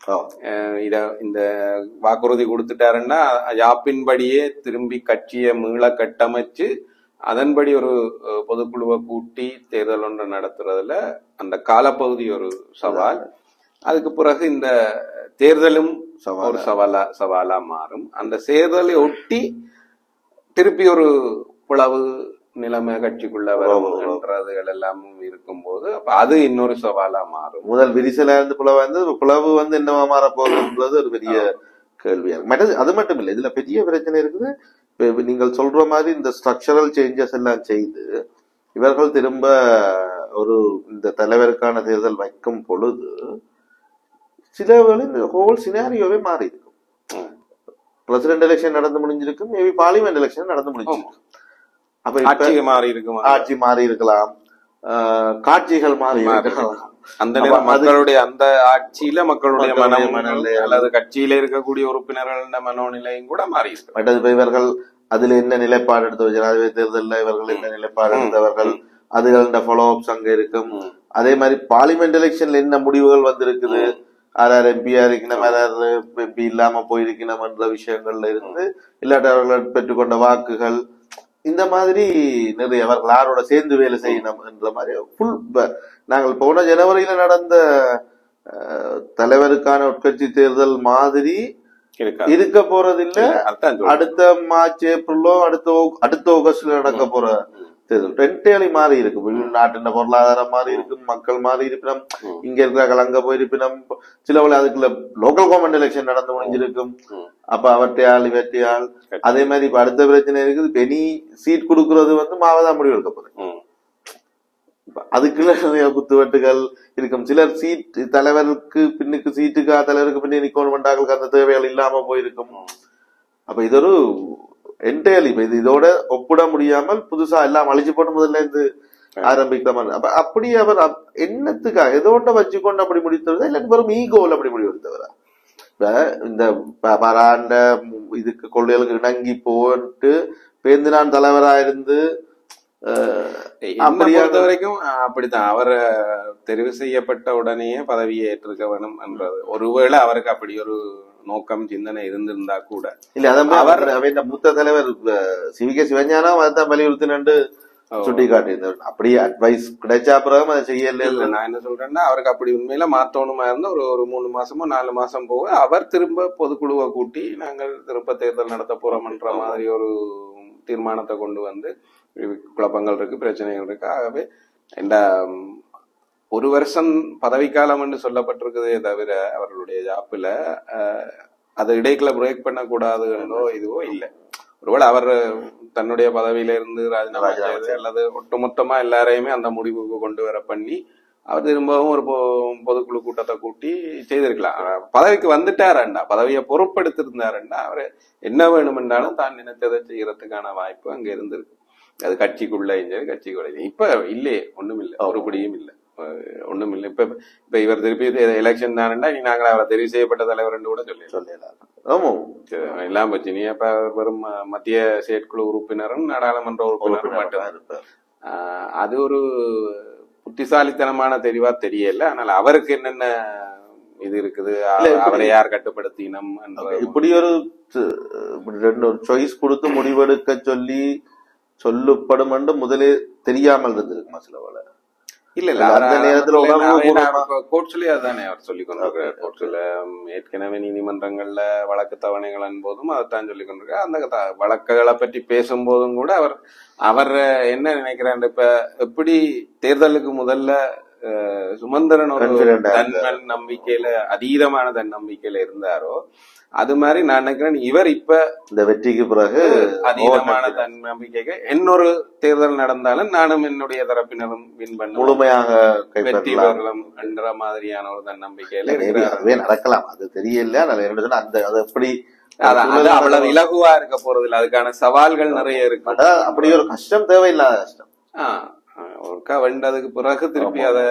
ஓ. அஹ் இத இந்த வாக்குறுதி கொடுத்துட்டாருன்னா யாப்பின்படியே திரும்பி கட்சியை மீள கட்டமைச்சு அதன்படி ஒரு அஹ், பொதுக்குழுவை கூட்டி தேர்தல் ஒன்று நடத்துறதுல அந்த காலப்பகுதி ஒரு சவால் அதுக்கு பிறகு இந்த தேர்தலும் சவாலா. ஒரு சவாலா சவாலா மாறும் அந்த தேர்தலை ஒட்டி திருப்பி ஒரு பிளவு நிலைமை கட்சிக்குள்ள வரும்ன்றதுகள் எல்லாம் இருக்கும்போது அப்ப அது இன்னொரு சவாலா மாறும் முதல் விரிசலா இருந்து பிளவு வந்து பிளவு வந்து என்னவா மாற போகுதுன்றது ஒரு பெரிய கேள்வியா இருக்கு மற்றது அது மட்டும் இல்லை இதுல பெரிய பிரச்சனை இருக்குது இப்ப நீங்கள் சொல்ற மாதிரி இந்த ஸ்ட்ரக்சரல் சேஞ்சஸ் எல்லாம் செய்து இவர்கள் திரும்ப ஒரு இந்த தலைவருக்கான தேர்தல் வைக்கும் பொழுது சில வேளை இந்த ஹோல் சினாரியோவே மாறி இருக்கும் பிரசிடென்ட் எலெக்ஷன் நடந்து முடிஞ்சிருக்கும் மேபி பார்லிமெண்ட் எலெக்ஷன் நடந்து முடிஞ்சிருக்கும் அப்ப இப்ப ஆட்சி மாறி இருக்கும் ஆட்சி மாறி இருக்கலாம் ஆஹ் காட்சிகள் மாறி மாறி இருக்கலாம் அந்த அப்ப நேரம் அது- மக்களுடைய அந்த ஆட்சியில மக்களுடைய மக்களுடைய மனம் மனநிலை அல்லது கட்சியில இருக்கக்கூடிய உறுப்பினர்கள் மனோநிலையும் கூட மாறி இருக்கு மற்றது இப்ப இவர்கள் அதுல என்ன நிலைப்பாடு எடுத்து ஜனாதிபதி தேர்தலில் இவர்கள் என்ன நிலைப்பாடு எடுத்தவர்கள் அதுகள ஃபாலோ அப்ஸ் அங்க இருக்கும் அதே மாதிரி பார்லிமெண்ட் எலெக்ஷன்ல என்ன முடிவுகள் வந்திருக்குது ஆர் ஆர் எம்பியா இருக்கணும் ஆர் ஆர் எம்பி இல்லாம போயிருக்கணும் என்ற விஷயங்கள்ல இருந்து இல்லாட்டி அவர்கள் பெற்றுக்கொண்ட வாக்குகள் இந்த மாதிரி நிறைய அவர்கள் யாரோட சேர்ந்து வேலை செய்யணும் என்ற மாதிரி ஃபுல் நாங்கள் போன ஜனவரியில நடந்த அஹ், தலைவருக்கான உட்கட்சி தேர்தல் மாதிரி இருக்கா இருக்க போறது இல்ல அதான் சொல்றேன். அடுத்த மார்ச் ஏப்ரலோ அடுத்த ஆக- அடுத்த ஆகஸ்ட்ல நடக்க போற தேர்தல் ரெண்டேலி மாறி இருக்கு இப்ப நாட்டின் பொருளாதாரம் மாறி இருக்கும் மக்கள் மாறி இருப்பினம் இங்க இருக்கிறார்கள் அங்க போயிருப்பினம் சில வேளை அதுக்குள்ள லோக்கல் கவர்மெண்ட் எலெக்ஷன் நடந்து முடிஞ்சிருக்கும் ம். அப்ப அவற்றையாள் இவற்றையாள் அதே மாதிரி இப்ப அடுத்த பிரச்சனை இருக்குது பெனி சீட் கொடுக்கறது வந்து மாவதான் முடிவு எடுக்க போகுது ம். இப்ப அதுக்குள்ள நிறைய குத்துவெட்டுகள் இருக்கும் சிலர் சீட் தலைவருக்கு பின்னுக்கு சீட்டுக்கா தலைவருக்கு பின்னே நிக்கணும் பண்ணாங்களுக்கு அந்த தேவைகள் இல்லாம போயிருக்கும் அப்ப இது ஒரு என்டையல் இப்ப இது இதோட ஒப்பிட முடியாமல் புதுசா எல்லாம் அழிச்சு போட்டு முதல்ல இருந்து ஆரம்பிக்கிற மாதிரி அப்ப அப்படி அவர் அப்- என்னத்துக்காக எதோட வச்சுக்கொண்டு அப்படி முடித்தவரா இல்ல வெறும் ஈகோவில் அப்படி முடிவு எடுத்தவரா இப்ப இந்த ப- பராண்ட இதுக்கு கொள்கைகளுக்கு இணங்கி போட்டு பேருந்து நான் தலைவரா இருந்து அஹ், என்னை அப்படியா பொறுத்த வரைக்கும் அஹ், அப்படித்தான் அவர் அஹ், தெரிவு செய்யப்பட்ட உடனேயே பதவியை ஏற்றிருக்க வேணும் என்றது ஒருவேளை அவருக்கு அப்படி ஒரு நோக்கம் சிந்தனை இருந்திருந்தா கூட இல்ல அதான் அவர்- அவர் அவன் மூத்த தலைவர் சி கே சிவஞானம் அதான் வலியுறுத்தினு சுட்டி காட்டியிருந்தார் அப்படியே அட்வைஸ் கிடைச்சா பிறகு அதை செய்யல இல்ல நான் என்ன சொல்றேன்னா அவருக்கு அப்படி உண்மையில மாத்தணுமா இருந்தா ஒரு ஒரு மூணு மாசமோ நாலு மாசம் போக அவர் திரும்ப பொதுக்குழுவை கூட்டி நாங்கள் திரும்ப தேர்தல் நடத்த போறோம்ன்ற மாதிரி ஒரு தீர்மானத்தை கொண்டு வந்து குழப்பங்கள் இருக்கு பிரச்சனைகள் இருக்கு ஆகவே இந்த ம், ஒரு வருஷம் பதவிக்காலம் என்று சொல்லப்பட்டிருக்குதே தவிர அவர்களுடைய ஜாப்புல அஹ், அதை இடைக்குள்ள பிரேக் பண்ணக்கூடாதுன்றோ இதுவோ இல்லை ஒருவேளை அவர் தன்னுடைய பதவியில இருந்து ராஜினாமா ராஜினாமா செய்து அல்லது ஒட்டுமொத்தமா எல்லாரையுமே அந்த முடிவுக்கு கொண்டு வர பண்ணி அவர் திரும்பவும் ஒரு பொ- பொதுக்குழு கூட்டத்தை கூட்டி செய்திருக்கலாம் ஆனா, பதவிக்கு வந்துட்டாருண்டா பதவியை பொறுப்படுத்திருந்தாருண்டா அவர் என்ன வேணுமென்றாலும் தான் நினைத்ததை செய்யறதுக்கான வாய்ப்பு அங்க இருந்திருக்கு அது கட்சிக்குள்ள சரி கட்சிக்குள்ள இப்ப இல்லையே ஒண்ணும் இல்ல ஒருபடியும் இல்ல அஹ் ஒண்ணும் இல்ல இப்ப இப்ப இவர் திருப்பி எலெக்ஷன் தானண்டா நீ நாங்கள் அவரை தெரிவு செய்யப்பட்ட தலைவர் கூட சொல்லி சொல்லலாம் ஆமா எல்லாம் போச்சு நீ அப்ப வெறும் ம- மத்திய செயற்குழு உறுப்பினரும் நாடாளுமன்ற உறுப்பினரும் மட்டும் இருப்பார். ஆஹ் அது ஒரு புத்திசாலித்தனமான தெரிவா தெரியல ஆனால் அவருக்கு என்னென்ன இது இருக்குது இல்ல, அவ- இப்படி- அவரை யார் கட்டுப்படுத்தினம் என்ற இப்படி ஒரு து- இப்படி ரெண்டு ஒரு சாய்ஸ் கொடுத்து முடிவெடுக்க சொல்லி சொல்லப்படும் என்று முதலே தெரியாமல் இருந்திருக்குமா சில வேளை இல்ல இல்ல அந்த அவர் நேரத்துல அவர் உணர்வு அவர் பூர்வமா- கோர்ட்ஸ்லயே அதானே அவர் சொல்லி கொண்டிருக்கிறார் கோர்ட்ஸ்ல ஏற்கனவே நீதிமன்றங்கள்ல வழக்கு தவணைகள் போதும் அதைத்தான் சொல்லி கொண்டிருக்கார் அந்த த- வழக்குகளை பற்றி பேசும்போதும் கூட அவர் அவர் என்ன நினைக்கிறார் இப்ப எப்படி தேர்தலுக்கு முதல்ல அஹ், சுமந்திரன் ஒரு Confident ஆ தன் நம்பிக்கையில அதீதமான தன் நம்பிக்கையில இருந்தாரோ அது மாதிரி நான் நினைக்கிறேன் இவர் இப்ப இந்த வெற்றிக்கு பிறகு அதீதமான தன் நம்பிக்கைக்கு இன்னொரு தேர்தல் நடந்தாலும் நானும் என்னுடைய தரப்பினரும் வின் பண்ணுவோம் முழுமையாக வெற்றி கைப்பற்றலாம் பெறலாம் என்ற மாதிரியான ஒரு தன்னம்பிக்கையில Maybe இருக்கிறார் அதுவே நடக்கலாம் அது தெரியல நான் என்ன சொன்னா அந்த அது எப்படி அது அது அவ்வளவு இலகுவா இருக்க போறது இல்ல அதுக்கான சவால்கள் நிறைய இருக்கு அதான் அப்படி ஒரு கஷ்டம் தேவையில்லாத கஷ்டம் ஆ, ஆ, ஒருக்கா வெண்டதுக்கு பிறகு திருப்பி அத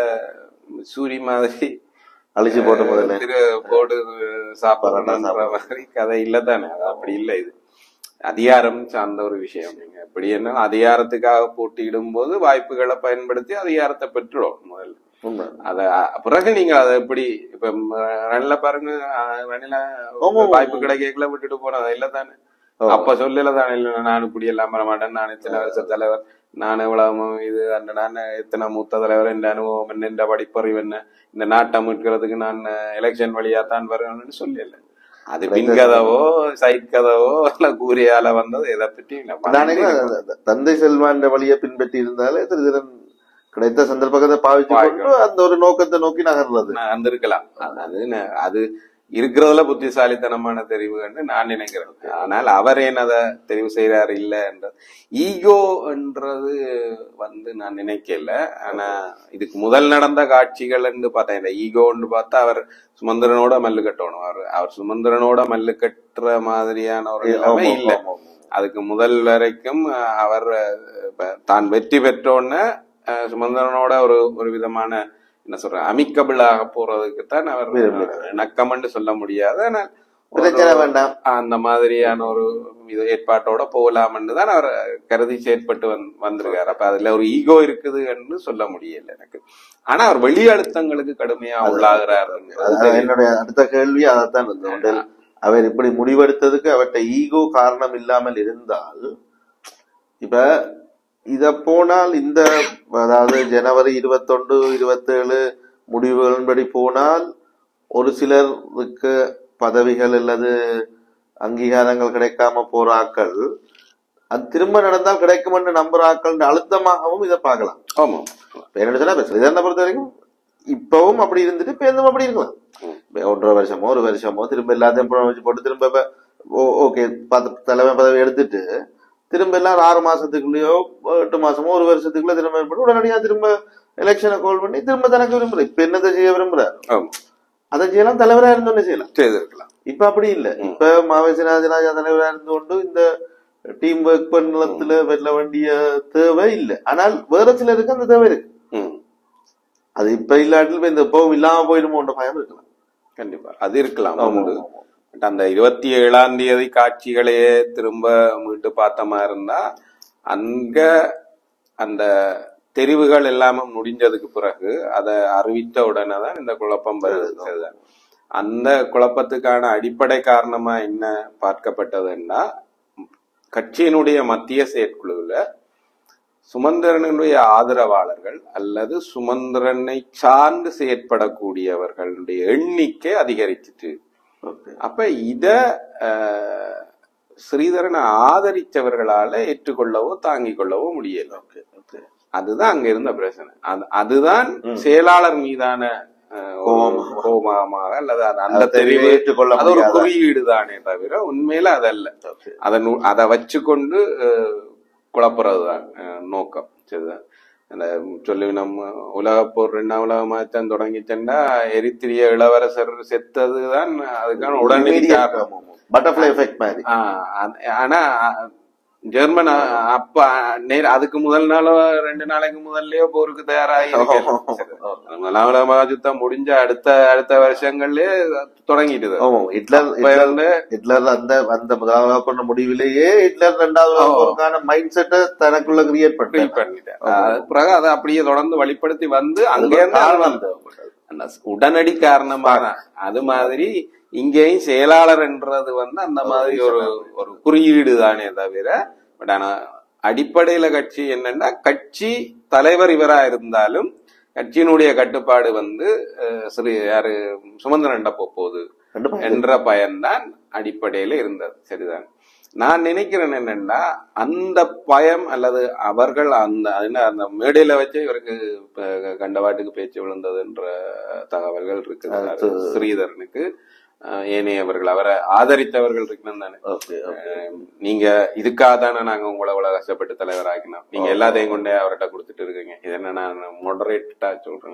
சூரி மாதிரி அழிச்சு போட்ட முதல்ல திரு போடு சாப்பிடணும்ன்ற மாதிரி கதை இல்லதானே அது அப்படி இல்ல இது அதிகாரம் சார்ந்த ஒரு விஷயம் நீங்க எப்படி என்ன அதிகாரத்துக்காக போட்டியிடும் போது வாய்ப்புகளை பயன்படுத்தி அதிகாரத்தை பெற்றுடும் முதல்ல உண்மை அத அ- பிறகு நீங்க அதை எப்படி இப்ப ரன்ல பாருங்க அஹ், ரன்ல ஆமா. வாய்ப்பு கிடைக்கல விட்டுட்டு போனது இல்ல தானே அப்ப சொல்லல தானே இல்ல நான் இப்படி எல்லாம் பண்ண மாட்டேன் நான் இத்தனை வருஷ தலைவர் நான் எவ்வளவு இது அந்த நான் எத்தனை மூத்த தலைவர் இந்த அனுபவம் என்ன இந்த படிப்பறிவு என்ன இந்த நாட்டை மீட்கிறதுக்கு நான் எலெக்ஷன் வழியா தான் வருவேன்னு சொல்லல அது பின் கதவோ சைட் கதவோ இல்ல கூறியால வந்தது எதை பற்றி இல்ல. நானே தந்தை செல்வான் வழியை பின்பற்றி இருந்தாலே திருதிரன் கிடைத்த சந்தர்ப்பத்தை பாவிச்சு கொண்டு அந்த ஒரு நோக்கத்தை நோக்கி நகர்றது நான் வந்திருக்கலாம் அது ந- அது இருக்கிறதுல புத்திசாலித்தனமான தெரிவுன்னு நான் நினைக்கிறேன் ஆனால் அவர் ஏன் அதை தெரிவு செய்யறாரு இல்ல என்ற ஈகோ என்றது வந்து நான் நினைக்கல ஆனா இதுக்கு முதல் நடந்த காட்சிகள் பார்த்தேன் இந்த ஈகோன்னு பார்த்தா அவர் சுமந்திரனோட மல்லு கட்டணும் அவர் அவர் சுமந்திரனோட மல்லு கட்டுற மாதிரியான ஒரு நிலைமை ஆமா, இல்ல ஆமா, ஆமா. அதுக்கு முதல் வரைக்கும் அஹ், அவர் அஹ், இப்ப தான் வெற்றி பெற்றோன்னு அஹ், சுமந்திரனோட ஒரு ஒரு விதமான என்ன சொல்ற அமிக்கபிளாக போறதுக்கு தான் அவர் நக்கம்னு சொல்ல முடியாது ஆனால் ஒரு- பிரச்சனை வேண்டாம் அந்த மாதிரியான ஒரு இது ஏற்பாட்டோட போகலாம்னு தான் அவர் கருதி செயற்பட்டு வந்- வந்திருக்காரு அப்ப அதுல ஒரு ஈகோ இருக்குதுன்னு சொல்ல முடியல எனக்கு ஆனா அவர் வெளி அழுத்தங்களுக்கு கடுமையா உள்ளாகிறார் அது என்னுடைய அடுத்த கேள்வி அதைத்தான் இருந்தது ஒன்றில் அவர் இப்படி முடிவெடுத்ததுக்கு அவர்கிட்ட ஈகோ காரணம் இல்லாமல் இருந்தால் இப்ப இத போனால் இந்த அதாவது ஜனவரி இருபத்தொன்று இருபத்தேழு முடிவுகளின்படி போனால் ஒரு சிலருக்கு பதவிகள் அல்லது அங்கீகாரங்கள் கிடைக்காம போற ஆக்கள் அது திரும்ப நடந்தால் கிடைக்கும் என்று நம்புற ஆக்கள் அழுத்தமாகவும் இதை பார்க்கலாம் ஆமா இப்ப என்ன சொன்னா இப்ப ஸ்ரீதரனை பொறுத்த வரைக்கும் இப்பவும் அப்படி இருந்துட்டு இப்ப எதுவும் அப்படி இருக்கலாம் இப்ப ஒன்றரை வருஷமோ ஒரு வருஷமோ திரும்ப எல்லாத்தையும் புறம் வச்சு போட்டு திரும்ப இப்ப ஓ- ஓகே பத- தலைமை பதவி எடுத்துட்டு திரும்ப எல்லாம் ஒரு ஆறு மாசத்துக்குள்ளேயோ எட்டு மாசமோ ஒரு வருஷத்துக்குள்ள திரும்ப போட்டு உடனடியா திரும்ப எலெக்ஷனை கால் பண்ணி திரும்ப தனக்கு விரும்புற இப்ப என்னத்தை செய்ய விரும்புறாரு ஆமா அதை செய்யலாம் தலைவரா இருந்தோன்னு செய்யலாம் செய்திருக்கலாம் இப்ப அப்படி இல்ல இப்ப மாவேசி ராஜராஜா தலைவரா இருந்து கொண்டு இந்த டீம் ஒர்க் பண்ணலத்துல வெல்ல வேண்டிய தேவை இல்லை ஆனால் வேற சிலருக்கு அந்த தேவை இருக்கு ம் அது இப்ப இல்லாட்டில் இப்ப இந்த எப்பவும் இல்லாம போயிடுமோன்ற பயம் இருக்கலாம் கண்டிப்பா அது இருக்கலாம் ஆமா, உண்டு. ஆமா. பட் அந்த இருபத்தி ஏழாம் தேதி காட்சிகளையே திரும்ப மீட்டு பார்த்தமா இருந்தா அங்க அந்த தெரிவுகள் எல்லாமே முடிஞ்சதுக்கு பிறகு அதை அறிவித்த உடனே தான் இந்த குழப்பம் வருது சரிதான். அந்த குழப்பத்துக்கான அடிப்படை காரணமா என்ன பார்க்கப்பட்டதுன்னா கட்சியினுடைய மத்திய செயற்குழுவில் சுமந்திரனுடைய ஆதரவாளர்கள் அல்லது சுமந்திரனை சார்ந்து செயற்படக்கூடியவர்களுடைய எண்ணிக்கை அதிகரிச்சிட்டு Okay. அப்ப இத அஹ், ஸ்ரீதரனை ஆதரிச்சவர்களால ஏற்றுக்கொள்ளவோ தாங்கிக் கொள்ளவோ முடியல Okay, okay. அதுதான் அங்க இருந்த பிரச்சனை அது- அதுதான் செயலாளர் மீதான அஹ், ஒரு கோபமா. கோபமாக அல்லது அது அந்த அந்த தெரிவை தெரிவு ஏற்றுக்கொள்ள அது ஒரு முடியாத. குறியீடு தானே தவிர உண்மையில அதல்ல Okay. அதை நு- அதை வச்சுக்கொண்டு அஹ், குழப்புறதுதான் அஹ், நோக்கம் சரிதான் அந்த சொல்லி நம்ம உலகப் போர் ரெண்டாம் உலக மாற்றம் தொடங்கிச்சேன்னா எரித்திரிய இளவரசர் செத்ததுதான் அதுக்கான உடனடி Immediate, காரணம் ஆமா, ஆமா. Butterfly effect மாதிரி ஆ, அ- ஆனா ஜெர்மன் அ- அப்ப நேர அதுக்கு முதல் நாளோ ரெண்டு நாளைக்கு முதல்லயோ போருக்கு தயாராகி முதலாம் உலக மகாயுத்தம் முடிஞ்ச அடுத்த அடுத்த வருஷங்கள்லயே தொடங்கிடுது ஆமா, ஹிட்லர் அப்ப ஹிட்லர் இருந்து ஹிட்லர் அந்த அந்த முதலாவது பண்ண முடிவிலேயே ஹிட்லர் இரண்டாவது உலகப் போருக்கான மைண்ட் செட்டை தனக்குள்ள கிரியேட் feel பண்ணிட்டார் பண்ணிட்டேன் அது பிறகு அதை அப்படியே தொடர்ந்து வெளிப்படுத்தி வந்து அங்கே அது இருந்து காரணம் அது வந்து- அந்த உடனடி காரணமாக அது மாதிரி இங்கேயும் செயலாளர் என்றது வந்து அந்த மாதிரி ஒரு ஒரு குறியீடு தானே தவிர பட் ஆனா அடிப்படையில கட்சி என்னன்னா கட்சி தலைவர் இவரா இருந்தாலும் கட்சியினுடைய கட்டுப்பாடு வந்து அஹ், ஸ்ரீ யாரு சுமந்திரன் போகுது கண்டிப்பா என்ற பயம்தான் அடிப்படையில இருந்தது சரிதான் நான் நினைக்கிறேன் என்னன்னா அந்த பயம் அல்லது அவர்கள் அந்த என்ன அந்த மேடையில வச்சு இவருக்கு இப்ப கண்டவாட்டுக்கு பேச்சு விழுந்ததுன்ற தகவல்கள் இருக்குது ஸ்ரீதரனுக்கு அஹ், ஏனையவர்கள் அவரை ஆதரித்தவர்கள் இருக்கணும் தானே ஓகே அஹ், நீங்க இதுக்காக தானே நாங்க உங்களை இவ்வளவு கஷ்டப்பட்டு தலைவராக்கினோம் நீங்க எல்லாத்தையும் கொண்டே அவர்கிட்ட கொடுத்துட்டு இருக்கீங்க இது என்ன நான் மொடரேட்டா சொல்றேன்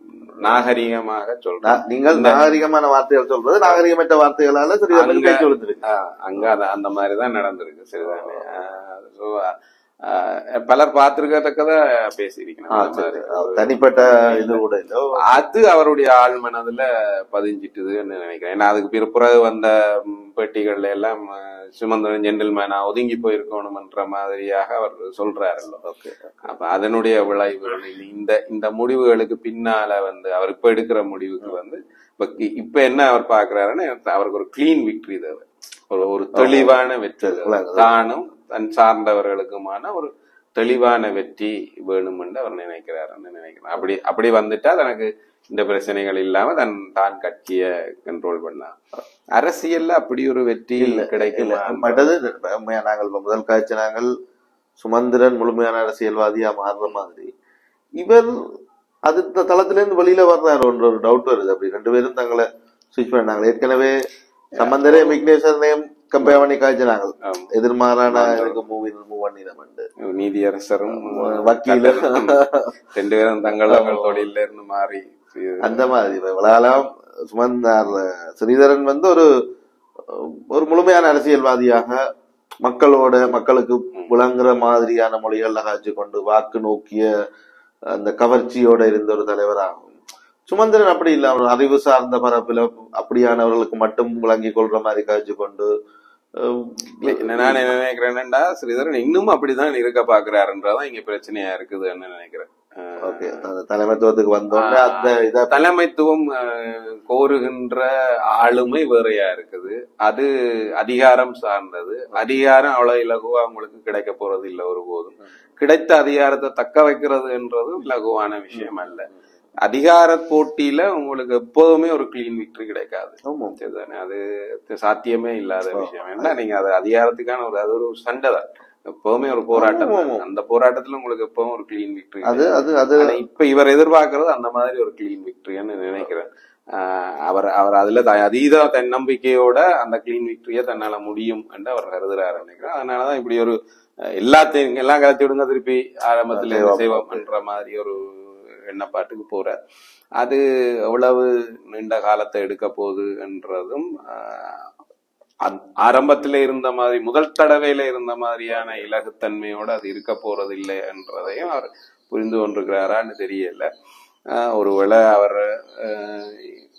நாகரிகமாக சொல்றேன் நான் நீங்கள் நாகரிகமான வார்த்தைகள் சொல்றது நாகரிகமற்ற வார்த்தைகளால சரி அங்க- பேச்சு விழுந்திருக்கு ஆஹ் அங்க அது அந்த மாதிரிதான் நடந்திருக்கு சரிதானே ஆஹ் so, ஆஹ் பலர் பார்த்திருக்கத்தக்கத பேசியிருக்கணும் ஆ, அந்த சரி. மாதிரி. ஆ, தனிப்பட்ட இது கூட இல்ல அது அவருடைய ஆள் மனதுல பதிஞ்சிட்டுதுன்னு நினைக்கிறேன் ஏன்னா அதுக்கு பிறகு வந்த ம், பேட்டிகள்ல எல்லாம் அஹ், சுமந்திரன் ஜென்டில்மேனா ஒதுங்கி போயிருக்கணும்ன்ற மாதிரியாக அவர் சொல்றாருல்ல ஓகே அப்ப அதனுடைய விளைவுகள் இது இந்த இந்த முடிவுகளுக்கு பின்னால வந்து அவர் இப்ப எடுக்கிற முடிவுக்கு வந்து இப்ப கி- இப்ப என்ன அவர் பாக்குறாருன்னு அவருக்கு ஒரு கிளீன் விக்டரி தேவை ஒரு ஒரு தெளிவான வெற்றி தேவை. தானும் தன் சார்ந்தவர்களுக்குமான ஒரு தெளிவான வெற்றி வேணும் என்று அவர் நினைக்கிறாருன்னு நினைக்கிறேன் அப்படி அப்படி வந்துட்டா தனக்கு இந்த பிரச்சனைகள் இல்லாம தன் தான் கட்சிய கண்ட்ரோல் பண்ணலாம் அரசியல்ல அப்படி ஒரு வெற்றி இல்ல கிடைக்குமா மற்றது உண்மையா நாங்கள் இப்ப முதல் காய்ச்சி நாங்கள் சுமந்திரன் முழுமையான அரசியல்வாதியா மாறுற மாதிரி இவர் அது இந்த தளத்துல இருந்து வெளியில வர்றாரு ஒன்று ஒரு டவுட் வருது அப்படி ரெண்டு பேரும் தங்களை ஸ்விட்ச் பண்ணாங்க ஏற்கனவே சம்பந்தரே விக்னேஸ்வரனையும் கம்பேர் பண்ணி காய்ச்சினாங்க ஆமா. எதிர்மாறான எனக்கு மூவி மூவ் பண்ணிடம் நீதியரசரும் வக்கீல் ரெண்டு பேரும் தங்கள் தங்கள் தொழில இருந்து மாறி அந்த மாதிரி இப்ப இவ்வளவு சுமந்தார் ஸ்ரீதரன் வந்து ஒரு ஒரு முழுமையான அரசியல்வாதியாக மக்களோட மக்களுக்கு விளங்குற மாதிரியான மொழிகள்ல காய்ச்சி கொண்டு வாக்கு நோக்கிய அந்த கவர்ச்சியோட இருந்த ஒரு தலைவராகும் சுமந்திரன் அப்படி இல்ல அவர் அறிவு சார்ந்த பரப்பில அப்படியானவர்களுக்கு மட்டும் விளங்கி கொள்ற மாதிரி காய்ச்சி கொண்டு அஹ், இல்ல, நான் என்ன நினைக்கிறேன்னா ஸ்ரீதரன் இன்னும் அப்படிதான் இருக்க பாக்குறாருன்றதான் இங்க பிரச்சனையா இருக்குதுன்னு நினைக்கிறேன் அஹ், ஓகே அந்த தலைமைத்துவத்துக்கு வந்தோடனே அந்த இத தலைமைத்துவம் அஹ், கோருகின்ற ஆளுமை வேறையா இருக்குது அது அதிகாரம் சார்ந்தது அதிகாரம் அவ்வளவு இலகுவா உங்களுக்கு கிடைக்க போறது இல்ல ஒருபோதும் கிடைத்த அதிகாரத்தை தக்க வைக்கிறதுன்றதும் இலகுவான விஷயம் அல்ல அதிகார போட்டியில உங்களுக்கு எப்போதுமே ஒரு கிளீன் விக்டரி கிடைக்காது ஆமா. சரிதானே அது சாத்தியமே இல்லாத விஷயம் என்ன நீங்க அது அதிகாரத்துக்கான ஒரு அது ஒரு சண்டை தான் எப்பவுமே ஒரு போராட்டம் தான். அந்த போராட்டத்துல உங்களுக்கு எப்பவும் ஒரு கிளீன் விக்டரி அது அது அது ஆனா இப்ப இவர் எதிர்பார்க்கறது அந்த மாதிரி ஒரு கிளீன் விக்டரின்னு நினைக்கிறேன் ஆஹ் அவர் அவர் அதுல த- அதீத தன்னம்பிக்கையோட அந்த கிளீன் விக்டரிய தன்னால முடியும் என்று அவர் கருதுறாரு நினைக்கிறேன் அதனாலதான் இப்படி ஒரு அஹ், எல்லாத்தையும் எல்லாம் கலத்தி விடுங்க திருப்பி ஆரம்பத்துல இருந்து செய்வோம்ன்ற மாதிரி ஒரு எண்ணப்பாட்டுக்கு போறார் அது எவ்வளவு நீண்ட காலத்தை எடுக்க போகுது என்றதும் ஆஹ், அத்- ஆரம்பத்துல இருந்த மாதிரி முதல் தடவையில இருந்த மாதிரியான இலகுத்தன்மையோட அது இருக்க போறது இல்லை என்றதையும் அவர் புரிந்து கொண்டிருக்கிறாரான்னு தெரியல ஆஹ் ஒருவேளை அவர் ஆஹ்,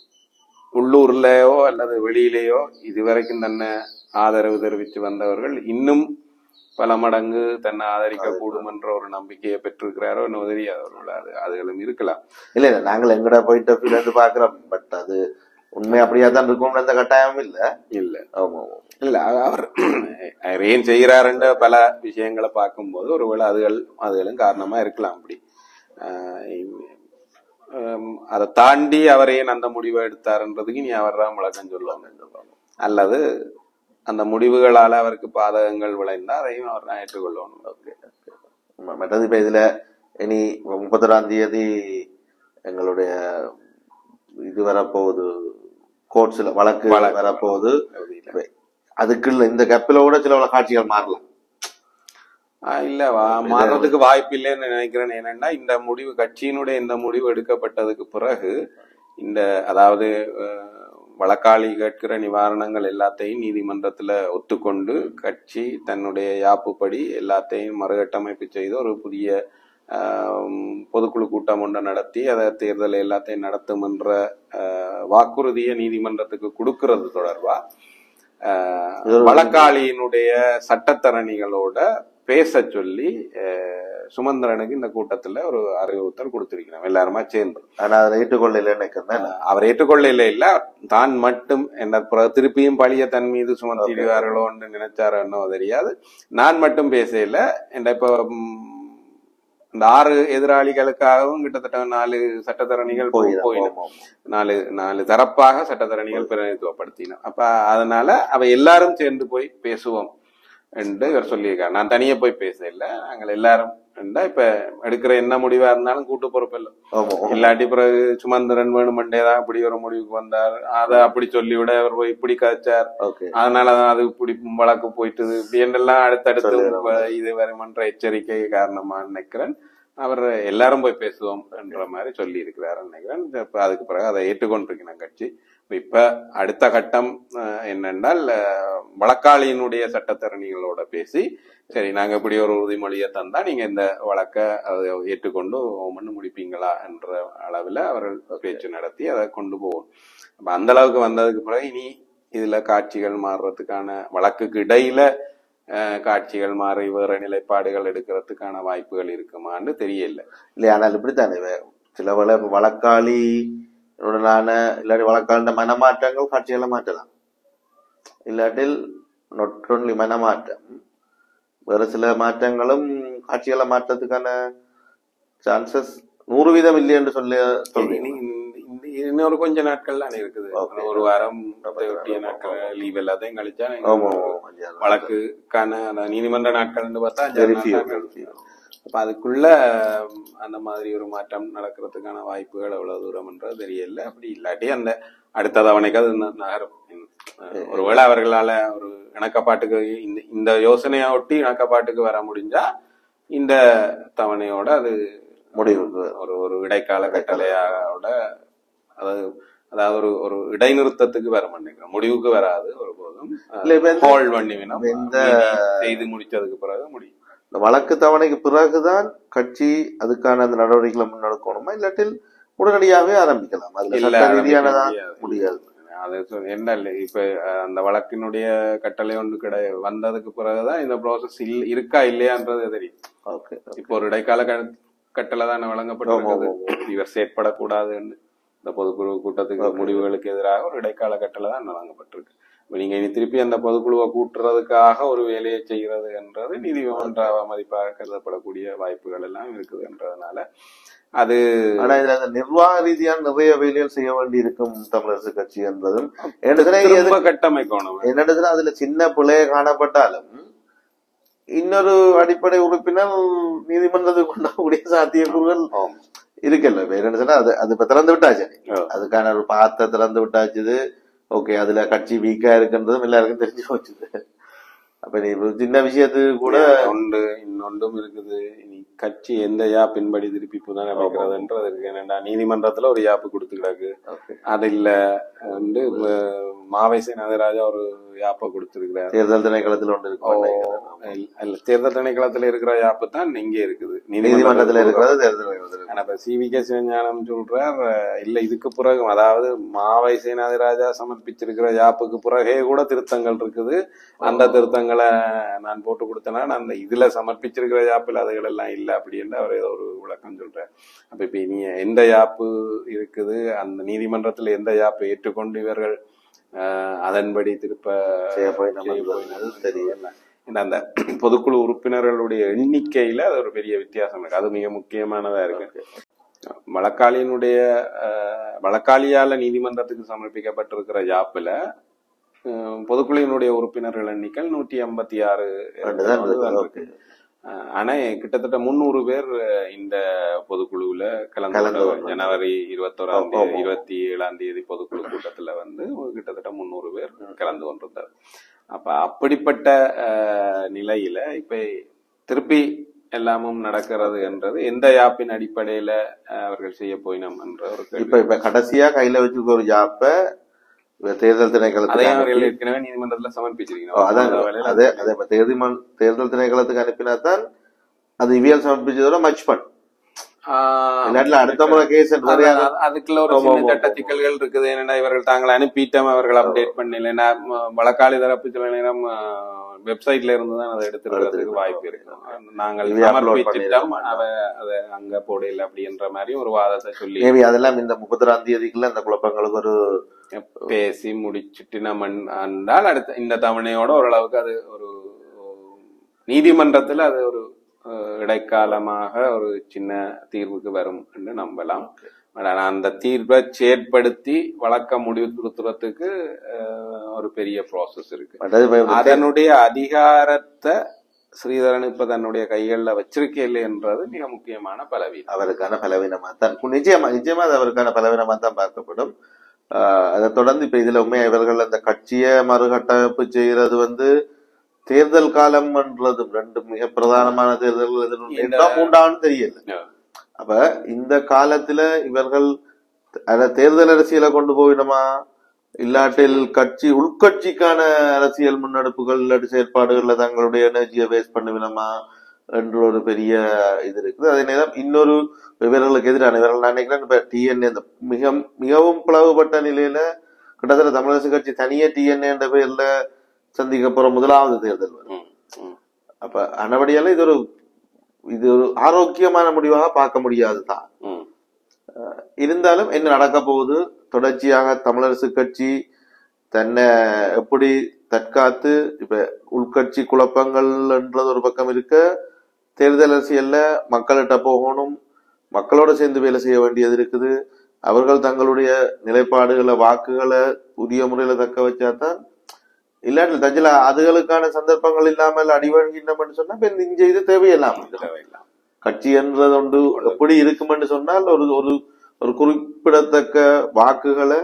உள்ளூர்லயோ அல்லது வெளியிலேயோ இதுவரைக்கும் தன்னை ஆதரவு தெரிவித்து வந்தவர்கள் இன்னும் பல மடங்கு தன்னை ஆதரிக்க கூடும் என்ற ஒரு நம்பிக்கையை பெற்றிருக்கிறாரோ இன்னும் தெரியாது ஒருவேளை அது அதுகளும் இருக்கலாம் இல்ல இல்ல நாங்கள் எங்கடா போயிட்டு ஃபீல் வந்து பாக்குறோம் பட் அது உண்மை அப்படியா தான் இருக்கும்னு எந்த கட்டாயமும் இல்ல இல்ல ஆமா ஆமா இல்ல அ- அவர் அவர் ஏன் செய்கிறாருன்ற பல விஷயங்களை பார்க்கும்போது ஒருவேளை அதுகள் அதுகளும் காரணமா இருக்கலாம் அப்படி ஆஹ் இம்- ஹம் அதை தாண்டி அவர் ஏன் அந்த முடிவை எடுத்தாருன்றதுக்கு நீ அவர் தான் விளக்கம் சொல்லணும் அல்லது அந்த முடிவுகளால அவருக்கு பாதகங்கள் விளைந்தா அதையும் அவர் தான் ஏற்றுக்கொள்ளணும் ஓகே ஆமா, மற்றது இப்ப இதுல இனி முப்பத்தொராம் தேதி எங்களுடைய இது வரப்போகுது கோர்ட்ஸ்ல வழக்கு வழக்கு. வரப்போகுது அப்படிஇல்ல. இப்ப அதுக்குள்ள இந்த கப்பில கூட சில பல காட்சிகள் மாறலாம் ஆஹ் இல்ல வா- மாறுறதுக்கு வாய்ப்பு இல்லைன்னு நினைக்கிறேன் என்னன்னா இந்த முடிவு கட்சியினுடைய இந்த முடிவு எடுக்கப்பட்டதுக்கு பிறகு இந்த அதாவது அஹ், வழக்காளி கேட்கிற நிவாரணங்கள் எல்லாத்தையும் நீதிமன்றத்துல ஒத்துக்கொண்டு கட்சி தன்னுடைய யாப்புப்படி எல்லாத்தையும் மறுகட்டமைப்பு செய்து ஒரு புதிய ஆம், பொதுக்குழு கூட்டம் ஒன்றை நடத்தி அதை தேர்தல் எல்லாத்தையும் நடத்தும் என்ற ஆஹ், வாக்குறுதியை நீதிமன்றத்துக்கு கொடுக்கிறது தொடர்பா ஆஹ், வழக்காளியினுடைய சட்டத்தரணிகளோட பேச சொல்லி ஆஹ், சுமந்திரனுக்கு இந்த கூட்டத்துல ஒரு அறிவுறுத்தல் கொடுத்திருக்கிறோம் எல்லாருமா சேர்ந்து ஆனா அதை ஏற்றுக்கொள்ள நினைக்கிறேன் அவர் ஏற்றுக்கொள்ள இல்லை இல்ல தான் மட்டும் என்ன பிறகு திருப்பியும் பழிய தன் மீது சுமத்திடுவார்களோன்னு நினைச்சாரோ என்னவோ தெரியாது நான் மட்டும் பேசல என்ன இப்ப ம், இந்த ஆறு எதிராளிகளுக்காகவும் கிட்டத்தட்ட நாலு சட்டத்தரணிகள் போய் போயின நாலு நாலு தரப்பாக சட்டத்தரணிகள் பிரதிநிதித்துவப்படுத்தினோம் அப்ப அதனால அவ எல்லாரும் சேர்ந்து போய் பேசுவோம் என்று இவர் சொல்லியிருக்காரு நான் தனியே போய் பேசல நாங்கள் எல்லாரும் என்றா இப்ப எடுக்கிற என்ன முடிவா இருந்தாலும் கூட்டு பொறுப்பு இல்லை ஆமா இல்லாட்டி பிறகு சுமந்திரன் வேணுமெண்டே தான் இப்படி ஒரு முடிவுக்கு வந்தார் அதை அப்படி சொல்லிவிட அவர் போய் இப்படி கதைச்சார் ஓகே அதனாலதான் அது இப்படி வழக்கு போயிட்டுது இப்படி என்றெல்லாம் அடுத்தடுத்து இப்ப இது வருமன்ற எச்சரிக்கை காரணமா நினைக்கிறேன் அவர் எல்லாரும் போய் பேசுவோம் என்ற மாதிரி சொல்லி இருக்கிறாருன்னு நினைக்கிறேன் இப்ப அதுக்கு பிறகு அதை ஏற்றுக்கொண்டிருக்கிறேன் கட்சி இப்ப இப்ப அடுத்த கட்டம் அஹ், என்னென்றால் அஹ், வழக்காளியினுடைய சட்டத்தரணிகளோட பேசி சரி நாங்க இப்படி ஒரு உறுதிமொழியை தந்தா நீங்க இந்த வழக்கை அதை ஏற்றுக்கொண்டு ஓமன்னு முடிப்பீங்களா என்ற அளவில் அவர்கள் பேச்சு நடத்தி அதை கொண்டு போவோம் அப்ப அந்த அளவுக்கு வந்ததுக்கு பிறகு இனி இதுல காட்சிகள் மாறுறதுக்கான வழக்குக்கு இடையில அஹ், காட்சிகள் மாறி வேற நிலைப்பாடுகள் எடுக்கிறதுக்கான வாய்ப்புகள் இருக்குமான்னு தெரியல இல்லையா ஆனால் இப்படித்தானே வே- சில வேளை வழக்காளி உடனான இல்லாட்டி வழக்காளின மனமாற்றங்கள் காட்சிகளை மாற்றலாம் இல்லாட்டில் not only மனமாற்றம் வேற சில மாற்றங்களும் காட்சிகளை மாற்றத்துக்கான சான்சஸ் நூறு வீதம் இல்லை என்று சொல்லி சொல்றீங்க இனி இந்த- இன்னொரு கொஞ்ச நாட்கள் தானே இருக்குது Okay. ஒரு வாரம் ஒட்டிய நாட்கள் லீவ் எல்லாத்தையும் கழிச்சா ஆமா ஆமா, ஆமா. வழக்குக்கான அந்த நீதிமன்ற நாட்கள்னு பார்த்தா அஞ்சாறு Very நாள் few, தான் very இருக்கு. few. அப்ப அதுக்குள்ள ம், அந்த மாதிரி ஒரு மாற்றம் நடக்கிறதுக்கான வாய்ப்புகள் எவ்வளவு தூரம்ன்றது தெரியல அப்படி இல்லாட்டி அந்த அடுத்த தவணைக்கு அது ந- நகரும் ம். அஹ், ஒருவேளை அவர்களால ஒரு இணக்கப்பாட்டுக்கு இந்த இந்த யோசனையை ஒட்டி இணக்கப்பாட்டுக்கு வர முடிஞ்சா இந்த தவணையோட அது முடிவுக்கு ஒரு ஒரு இடைக்கால கட்டளையோட அதாவது அதாவது ஒரு ஒரு இடைநிறுத்தத்துக்கு வர மாட்டேங்கிறோம் முடிவுக்கு வராது ஒருபோதும் இல்ல, இப்ப இந்த- ஹோல்ட் பண்ணி வேணும் இந்த- செய்து முடிச்சதுக்கு பிறகு முடியும் இந்த வழக்கு தவணைக்கு பிறகுதான் கட்சி அதுக்கான அந்த நடவடிக்கைகளை முன்னெடுக்கணுமா இல்லாட்டில் உடனடியாகவே ஆரம்பிக்கலாம் அதுல இல்ல, சட்ட ஆரம்பிக்க ரீதியானதா முடியாது. முடியாது அது சொ- என்ன இல்ல இப்ப அஹ், அந்த வழக்கினுடைய கட்டளை ஒன்று கிடை வந்ததுக்கு பிறகுதான் இந்த ப்ராசஸ் இல் இருக்கா இல்லையான்றது தெரியும் ஓகே இப்போ ஒரு இடைக்கால க- கட்டளை தானே வழங்கப்பட்டிருக்குது இவர் செயற்படக்கூடாதுன்னு இந்த பொதுக்குழு கூட்டத்துக்கு முடிவுகளுக்கு எதிராக ஒரு இடைக்கால கட்டளை தான் வழங்கப்பட்டிருக்கு இப்ப நீங்க இனி திருப்பி அந்த பொதுக்குழுவை கூட்டுறதுக்காக ஒரு வேலையை செய்கிறது என்றது நீதிமன்ற மதிப்பாக கருதப்படக்கூடிய வாய்ப்புகள் எல்லாம் இருக்குதுன்றதுனால அது ஆனா இதுல அந்த நிர்வாக ரீதியான நிறைய வேலைகள் செய்ய வேண்டி இருக்கும் தமிழரசு கட்சி என்பதும் என்னதுன்னா எது- திரும்ப கட்டமைக்கணும் என்னதுன்னா அதுல சின்ன பிழை காணப்பட்டாலும் இன்னொரு அடிப்படை உறுப்பினர் நீதிமன்றத்துக்கு கொண்டாடக்கூடிய சாத்தியக்கூறுகள் ஆம். இருக்குல்ல வேற என்ன சொன்னா அது அது இப்ப திறந்து விட்டாச்சு ஆ. அதுக்கான ஒரு பாத்தை திறந்து விட்டாச்சுது ஓகே அதுல கட்சி வீக்கா இருக்குன்றதும் எல்லாருக்கும் தெரிஞ்சு போச்சுது அப்ப நீ ஒரு சின்ன விஷயத்துக்கு கூட ஒன்று இன்னொன்றும் இருக்குது இனி கட்சி எந்த யாப்பின்படி திருப்பி புதான வைக்கிறதுன்றது இருக்கு என்னடா நீதிமன்றத்துல ஒரு யாப்பு கொடுத்து கிடக்கு Okay. அது இல்ல வந்து அஹ், மாவைசை நகராஜா ஒரு யாப்பை கொடுத்திருக்கிறார் தேர்தல் திணைக்களத்தில் ஒன்று ஓ, இருக்கு இல்ல, இல்ல, தேர்தல் திணைக்களத்துல இருக்கிற யாப்பு தான் இங்க இருக்குது நீதிமன்றத்தில் இருக்கிறது தேர்தல் திணைக்களத்தில் இருக்கு. ஆனா இப்ப சி வி கே சிவஞானம் சொல்றார் அஹ், இல்ல இதுக்கு பிறகு அதாவது மாவை சேனாதிராஜா சமர்ப்பிச்சிருக்கிற யாப்புக்கு பிறகே கூட திருத்தங்கள் இருக்குது அந்த திருத்தங்களை நான் போட்டு கொடுத்தேன்னா நான் அந்த இதுல சமர்ப்பிச்சிருக்கிற யாப்பில் அதுகள் எல்லாம் இல்ல அப்படின்னு அவர் ஏதோ ஒரு விளக்கம் சொல்றார் அப்ப இப்ப இனி எந்த யாப்பு இருக்குது அந்த நீதிமன்றத்துல எந்த யாப்பை ஏற்றுக்கொண்டு இவர்கள் அஹ், அதன்படி திருப்ப செய்ய போய் நம்ம செய்ய போய் அது நம்ம தெரியல. ஏன்னா அந்த பொதுக்குழு உறுப்பினர்களுடைய எண்ணிக்கையில அது ஒரு பெரிய வித்தியாசம் இருக்கு அது மிக முக்கியமானதா இருக்கு வழக்காளியினுடைய அஹ், வழக்காளியால நீதிமன்றத்துக்கு சமர்ப்பிக்கப்பட்டிருக்கிற யாப்புல அஹ், பொதுக்குழுவினுடைய உறுப்பினர்கள் எண்ணிக்கை நூற்றி ஐம்பத்தி ஆறு ரெண்டுதான் இருக்கு. இருக்கு அஹ், ஆனா கிட்டத்தட்ட முந்நூறு பேர் அஹ், இந்த பொதுக்குழுவுல கலந்து கலந்து கொண்ட கொண்டாங்க. ஜனவரி இருபத்தோராம் ஆமா, தேதி ஆமா. இருபத்தி ஏழாம் தேதி பொதுக்குழு கூட்டத்துல வந்து கிட்டத்தட்ட முந்நூறு பேர் கலந்து கொண்டிருந்தார் அப்ப அப்படிப்பட்ட அஹ், நிலையில இப்ப திருப்பி எல்லாமும் நடக்கிறது என்றது எந்த யாப்பின் அடிப்படையில அஹ், அவர்கள் செய்ய போயினோம் என்ற ஒரு கேள்வி இப்ப இப்ப கடைசியா கையில வச்சுக்க ஒரு ஜாப்ப தேர்தல் அதையும் திணைக்களத்துக்கு அவர்கள் அனுப்பி- ஏற்கனவே நீதிமன்றத்துல ஓ, சமர்ப்பிச்சிருக்கணும் அதான் அந்த வேலையில அதே அதே இப்ப தேர்தல் தேர்தல் திணைக்களத்துக்கு அனுப்பினா தான் அது இவியல் சமர்ப்பிச்சதோட மச் பண் ஆஹ், இல்லாட்டில அடுத்த முறை கேஸ் அது- அது- அதுக்குள்ள ஒரு ஆமா, சின்ன ஆமா, சட்ட சிக்கல்கள் இருக்குது என்னடா இவர்கள் தாங்கள் அனுப்பிட்டோம் அவர்கள் அப்டேட் பண்ணல நான் ம- வழக்காளி தரப்பு சில நேரம் வெப்சைட்ல இருந்து தான் அதை எடுத்துக்கிறதுக்கு வாய்ப்பு இருக்கு நாங்கள் இது upload சமர்ப்பிச்சிட்டோம் பண்ணிருக்க அவ அதை அங்க போடையில அப்படின்ற மாதிரி ஒரு வாதத்தை சொல்லி மேபி அதெல்லாம் இந்த முப்பத்தி தேதிக்குள்ள இந்த குழப்பங்களுக்கு ஒரு பேசி முடிச்சுட்டு நம்ம என்றால் அடுத்த இந்த தவணையோட ஓரளவுக்கு அது ஒரு நீதிமன்றத்துல அது ஒரு அஹ், இடைக்காலமாக ஒரு சின்ன தீர்வுக்கு வரும் என்று நம்பலாம் ஆனா அந்த தீர்வை செயற்படுத்தி வழக்க முடிவுறுத்துறதுக்கு அஹ், ஒரு பெரிய ப்ராசஸ் இருக்கு அதாவது இப்ப அதனுடைய அதிகாரத்தை ஸ்ரீதரன் இப்ப தன்னுடைய கைகள்ல வச்சிருக்கே என்றது மிக முக்கியமான பலவீனம் அவருக்கான பலவீனமா தான் நிச்சயமா நிச்சயமா அது அவருக்கான பலவீனமா தான் பார்க்கப்படும் ஆஹ் அதை தொடர்ந்து இப்ப இதுல உண்மையா இவர்கள் அந்த கட்சியை மறுகட்டமைப்பு செய்யறது வந்து தேர்தல் காலம்ன்றதும் ரெண்டு மிக பிரதானமான தேர்தல்கள் எதிரும் ரெண்டா மூன்றான்னு தெரியல அப்ப இந்த காலத்துல இவர்கள் அத தேர்தல் அரசியலை கொண்டு போயிடுமா இல்லாட்டில் கட்சி உள்கட்சிக்கான அரசியல் முன்னெடுப்புகள் இல்லாட்டி செயற்பாடுகள்ல தங்களுடைய எனர்ஜியை வேஸ்ட் பண்ணுவினமா என்ற ஒரு பெரிய இது இருக்குது அதே நேரம் இன்னொரு இவர்களுக்கு எதிரான இவர்கள் நான் நினைக்கிறேன் இப்ப டிஎன்ஏ இந்த மிக மிகவும் பிளவுபட்ட நிலையில கிட்டத்தட்ட தமிழரசு கட்சி தனியே டிஎன்ஏ என்ற பெயர்ல சந்திக்க போற முதலாவது தேர்தல் வரும் ம், ம். அப்ப அனபடியால இது ஒரு இது ஒரு ஆரோக்கியமான முடிவாக பார்க்க முடியாதுதான் ம். இருந்தாலும் என்ன நடக்க போகுது தொடர்ச்சியாக தமிழரசு கட்சி தன்னை எப்படி தற்காத்து இப்ப உள்கட்சி குழப்பங்கள்ன்றது ஒரு பக்கம் இருக்க தேர்தல் அரசியல்ல மக்கள்கிட்ட போகணும் மக்களோட சேர்ந்து வேலை செய்ய வேண்டியது இருக்குது அவர்கள் தங்களுடைய நிலைப்பாடுகளை வாக்குகளை புதிய முறையில தக்க வச்சாதான் இல்லாட்டி தஜில அதுகளுக்கான சந்தர்ப்பங்கள் இல்லாமல் அடிவழுகின்றோம்னு சொன்னா இப்ப இந்த இங்க இது தேவையில்லாம தேவையில்லாம். கட்சி என்றது ஒன்று எப்படி இருக்கும்னு சொன்னால் ஒரு ஒரு ஒரு குறிப்பிடத்தக்க வாக்குகளை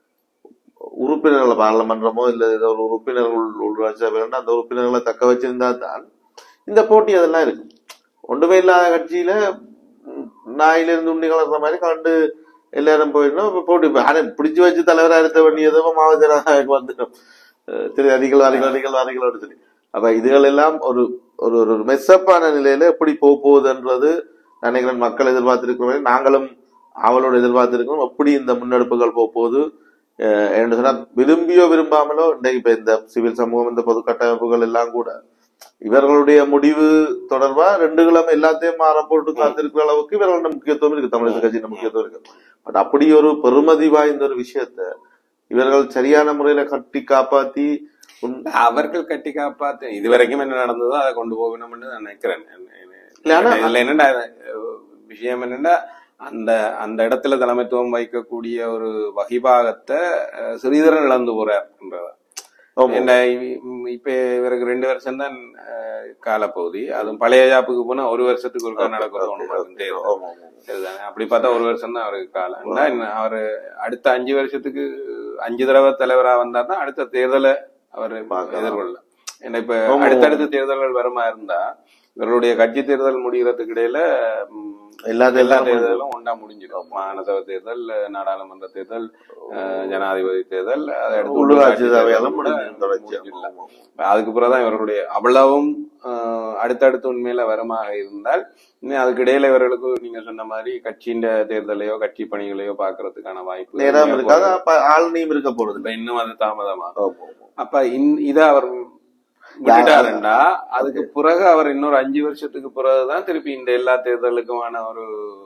உறுப்பினர்களை பாராளுமன்றமோ இல்ல ஏதோ ஒரு உறுப்பினர்கள் உள்- உள்ளாட்சி சபைகள்னா அந்த உறுப்பினர்களை தக்க வச்சிருந்தா தான் இந்த போட்டி அதெல்லாம் இருக்கு ஒன்றுமே இல்லாத கட்சியில ம், நாயிலிருந்து உண்ணி கலர்ற மாதிரி கண்டு எல்லாரும் போயிடணும் இப்ப போட்டி ஆனா பிடிச்சு வச்சு தலைவரா இருக்க வேண்டியதோ மாவட்ட வந்துடும் அஹ் திரு அதிகள் வாரிகள் அதிகள் வாரிகளோடு சொல்லி அப்ப இதுகள் எல்லாம் ஒரு ஒரு ஒரு மெஸ்ஸப்பான நிலையில எப்படி போக போகுதுன்றது நான் நினைக்கிறேன் மக்கள் எதிர்பார்த்திருக்கிற மாதிரி நாங்களும் அவளோட எதிர்பார்த்திருக்கிறோம் எப்படி இந்த முன்னெடுப்புகள் போக போகுது அஹ் என்று சொன்னா விரும்பியோ விரும்பாமலோ இன்றைக்கு இப்ப இந்த சிவில் சமூகம் இந்த பொது கட்டமைப்புகள் எல்லாம் கூட இவர்களுடைய முடிவு தொடர்பா ரெண்டு கிழமை எல்லாத்தையும் மாற போட்டு காத்திருக்கிற அளவுக்கு இவர்களோட முக்கியத்துவம் இருக்கு தமிழக கட்சியின் முக்கியத்துவம் இருக்கு பட் அப்படி ஒரு பெருமதி வாய்ந்த ஒரு விஷயத்த இவர்கள் சரியான முறையில கட்டி காப்பாத்தி உன்- அவர்கள் கட்டி காப்பாத்து இதுவரைக்கும் என்ன நடந்ததோ அதை கொண்டு போகணும்னு நான் நினைக்கிறேன் இல்ல, ஆனா- இதுல என்னடா அஹ், விஷயம் என்னன்னா அந்த அந்த இடத்துல தலைமைத்துவம் வைக்கக்கூடிய ஒரு வகிபாகத்தை அஹ், ஸ்ரீதரன் இழந்து போறார்ன்றதா ஆமா. என்ன இ- இப்ப இவருக்கு ரெண்டு வருஷம் தான் காலப்பகுதி அதுவும் பழைய ஜாப்புக்கு போனா ஒரு வருஷத்துக்கு ஒருக்கா நடக்கும் ஆமா, ஆமா. சரிதானே அப்படி பார்த்தா ஒரு வருஷம் தான் அவருக்கு காலம் என்ன, இன்னும் அவரு அடுத்த அஞ்சு வருஷத்துக்கு அஞ்சு தடவை தலைவரா வந்தா தான் அடுத்த தேர்தலை அவர் பார்க்கலாம். எதிர்கொள்ளலாம் ஏன்னா இப்ப ஆமா. அடுத்தடுத்த தேர்தல்கள் வருமா இருந்தா இவருடைய கட்சி தேர்தல் முடிகிறதுக்கு இடையில ம், எல்லா எல்லா தேர்தலும் தேர்தலும் ஒன்றா முடிஞ்சிடும் மாநகர தேர்தல் நாடாளுமன்ற தேர்தல் அஹ், ஜனாதிபதி தேர்தல் அதை அடுத்து உள்ளூராட்சி உள்ளூராட்சி சபையெல்லாம் தேர்தல் கூட முடிஞ்சு தொடர்ச்சியா. முடிஞ்சிடலாம். அதுக்கு பிறகுதான் இவர்களுடைய அவ்வளவும் அஹ், அடுத்தடுத்து உண்மையில வருமாக இருந்தால் இன்னும் அதுக்கு இடையில இவர்களுக்கு நீங்க சொன்ன மாதிரி கட்சியின் தேர்தலையோ கட்சி பணிகளையோ பாக்குறதுக்கான வாய்ப்பு நேரம் இருக்காது அப்ப ஆளுநையும் இருக்க போறது இப்ப இன்னும் அது தாமதமா ஆமா. அப்ப இந்- இத அவர் விட்டுட்டாருண்டா அதுக்கு பிறகு அவர் இன்னொரு அஞ்சு வருஷத்துக்கு பிறகுதான் திருப்பி இந்த எல்லா தேர்தலுக்குமான ஒரு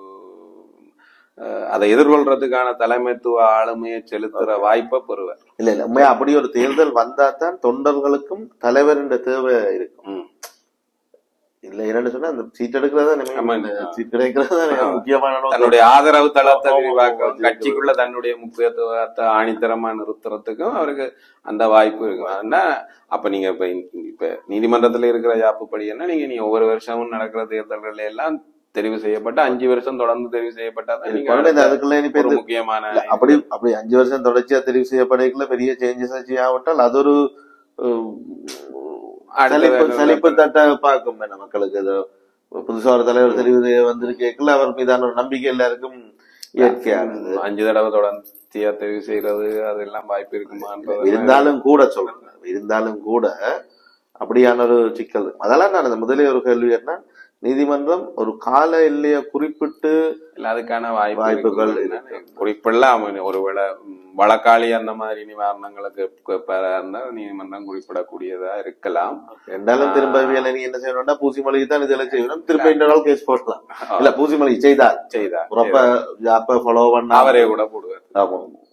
அஹ், அதை எதிர்கொள்றதுக்கான தலைமைத்துவ ஆளுமையை செலுத்துற வாய்ப்பை பெறுவார் இல்ல இல்ல உண்மையா அப்படி ஒரு தேர்தல் வந்தா தான் தொண்டர்களுக்கும் தலைவரின் தேவை இருக்கும் ம். இல்ல என்னன்னு சொன்னா அந்த சீட் எடுக்கிறதா ஆமா. சீட் கிடைக்கிறதா முக்கியமான நோக்கம். தன்னுடைய ஆதரவு தளத்தை ஆமா, விரிவாக்க ஆமா. கட்சிக்குள்ள தன்னுடைய முக்கியத்துவத்தை ஆணித்தரமா நிறுத்துறதுக்கும் அவருக்கு அந்த வாய்ப்பு இருக்கும் ஆனா அப்ப நீங்க இப்ப இந்த- இப்ப நீதிமன்றத்துல இருக்கிற யாப்புப்படி என்ன நீங்க நீங்க ஒவ்வொரு வருஷமும் நடக்கிற தேர்தல்கள் எல்லாம் தெரிவு செய்யப்பட்ட அஞ்சு வருஷம் தொடர்ந்து தெரிவு செய்யப்பட்டாதான் இது நீங்க குழந்தை இந்த அடுத்த அதுக்குள்ள இனி இப்ப ஒரு இந்த- முக்கியமான இல்ல, அப்படி அப்படி அஞ்சு வருஷம் தொடர்ச்சியா தெரிவு செய்யப்படைக்குள்ள பெரிய சேஞ்சஸ் செய்யாவிட்டால் அது ஒரு அஹ், அடுத்த சலிப்பு வேலை- சலிப்பு தட்ட பார்க்கும் வேணா மக்களுக்கு இது புதுசா ஒரு தலைவர் தெரிவு செய்ய வந்திருக்கேக்குள்ள அவர் மீதான ஒரு நம்பிக்கை எல்லாருக்கும் இயற்கையானது அஞ்சு தடவை தொடர்ச்சியா தெரிவு செய்யறது அதெல்லாம் வாய்ப்பு இருக்குமான்றது இருந்தாலும் கூட சொல்றேன் இருந்தாலும் கூட அப்படியான ஒரு சிக்கல் அதெல்லாம் நான் அந்த முதலே ஒரு கேள்வி என்ன நீதிமன்றம் ஒரு கால எல்லையை குறிப்பிட்டு இல்ல அதுக்கான வாய்ப்பு வாய்ப்புகள் இருக்கு. குறிப்பிடலாம் ஒருவேளை ம், வழக்காளி அந்த மாதிரி நிவாரணங்களுக்கு பெற இருந்தா நீதிமன்றம் குறிப்பிடக்கூடியதா இருக்கலாம் ரெண்டாலும் திரும்ப நீ என்ன செய்யணும்னா பூசிமலைக்கு தான் இதெல்லாம் செய்யணும் திரும்ப இன்னொரு கேஸ் போடலாம் இல்ல பூசிமலை செய்தால் செய்தார் உறப்ப அப்ப ஃபாலோ பண்ணா அவரே கூட போடுவார் ஆமா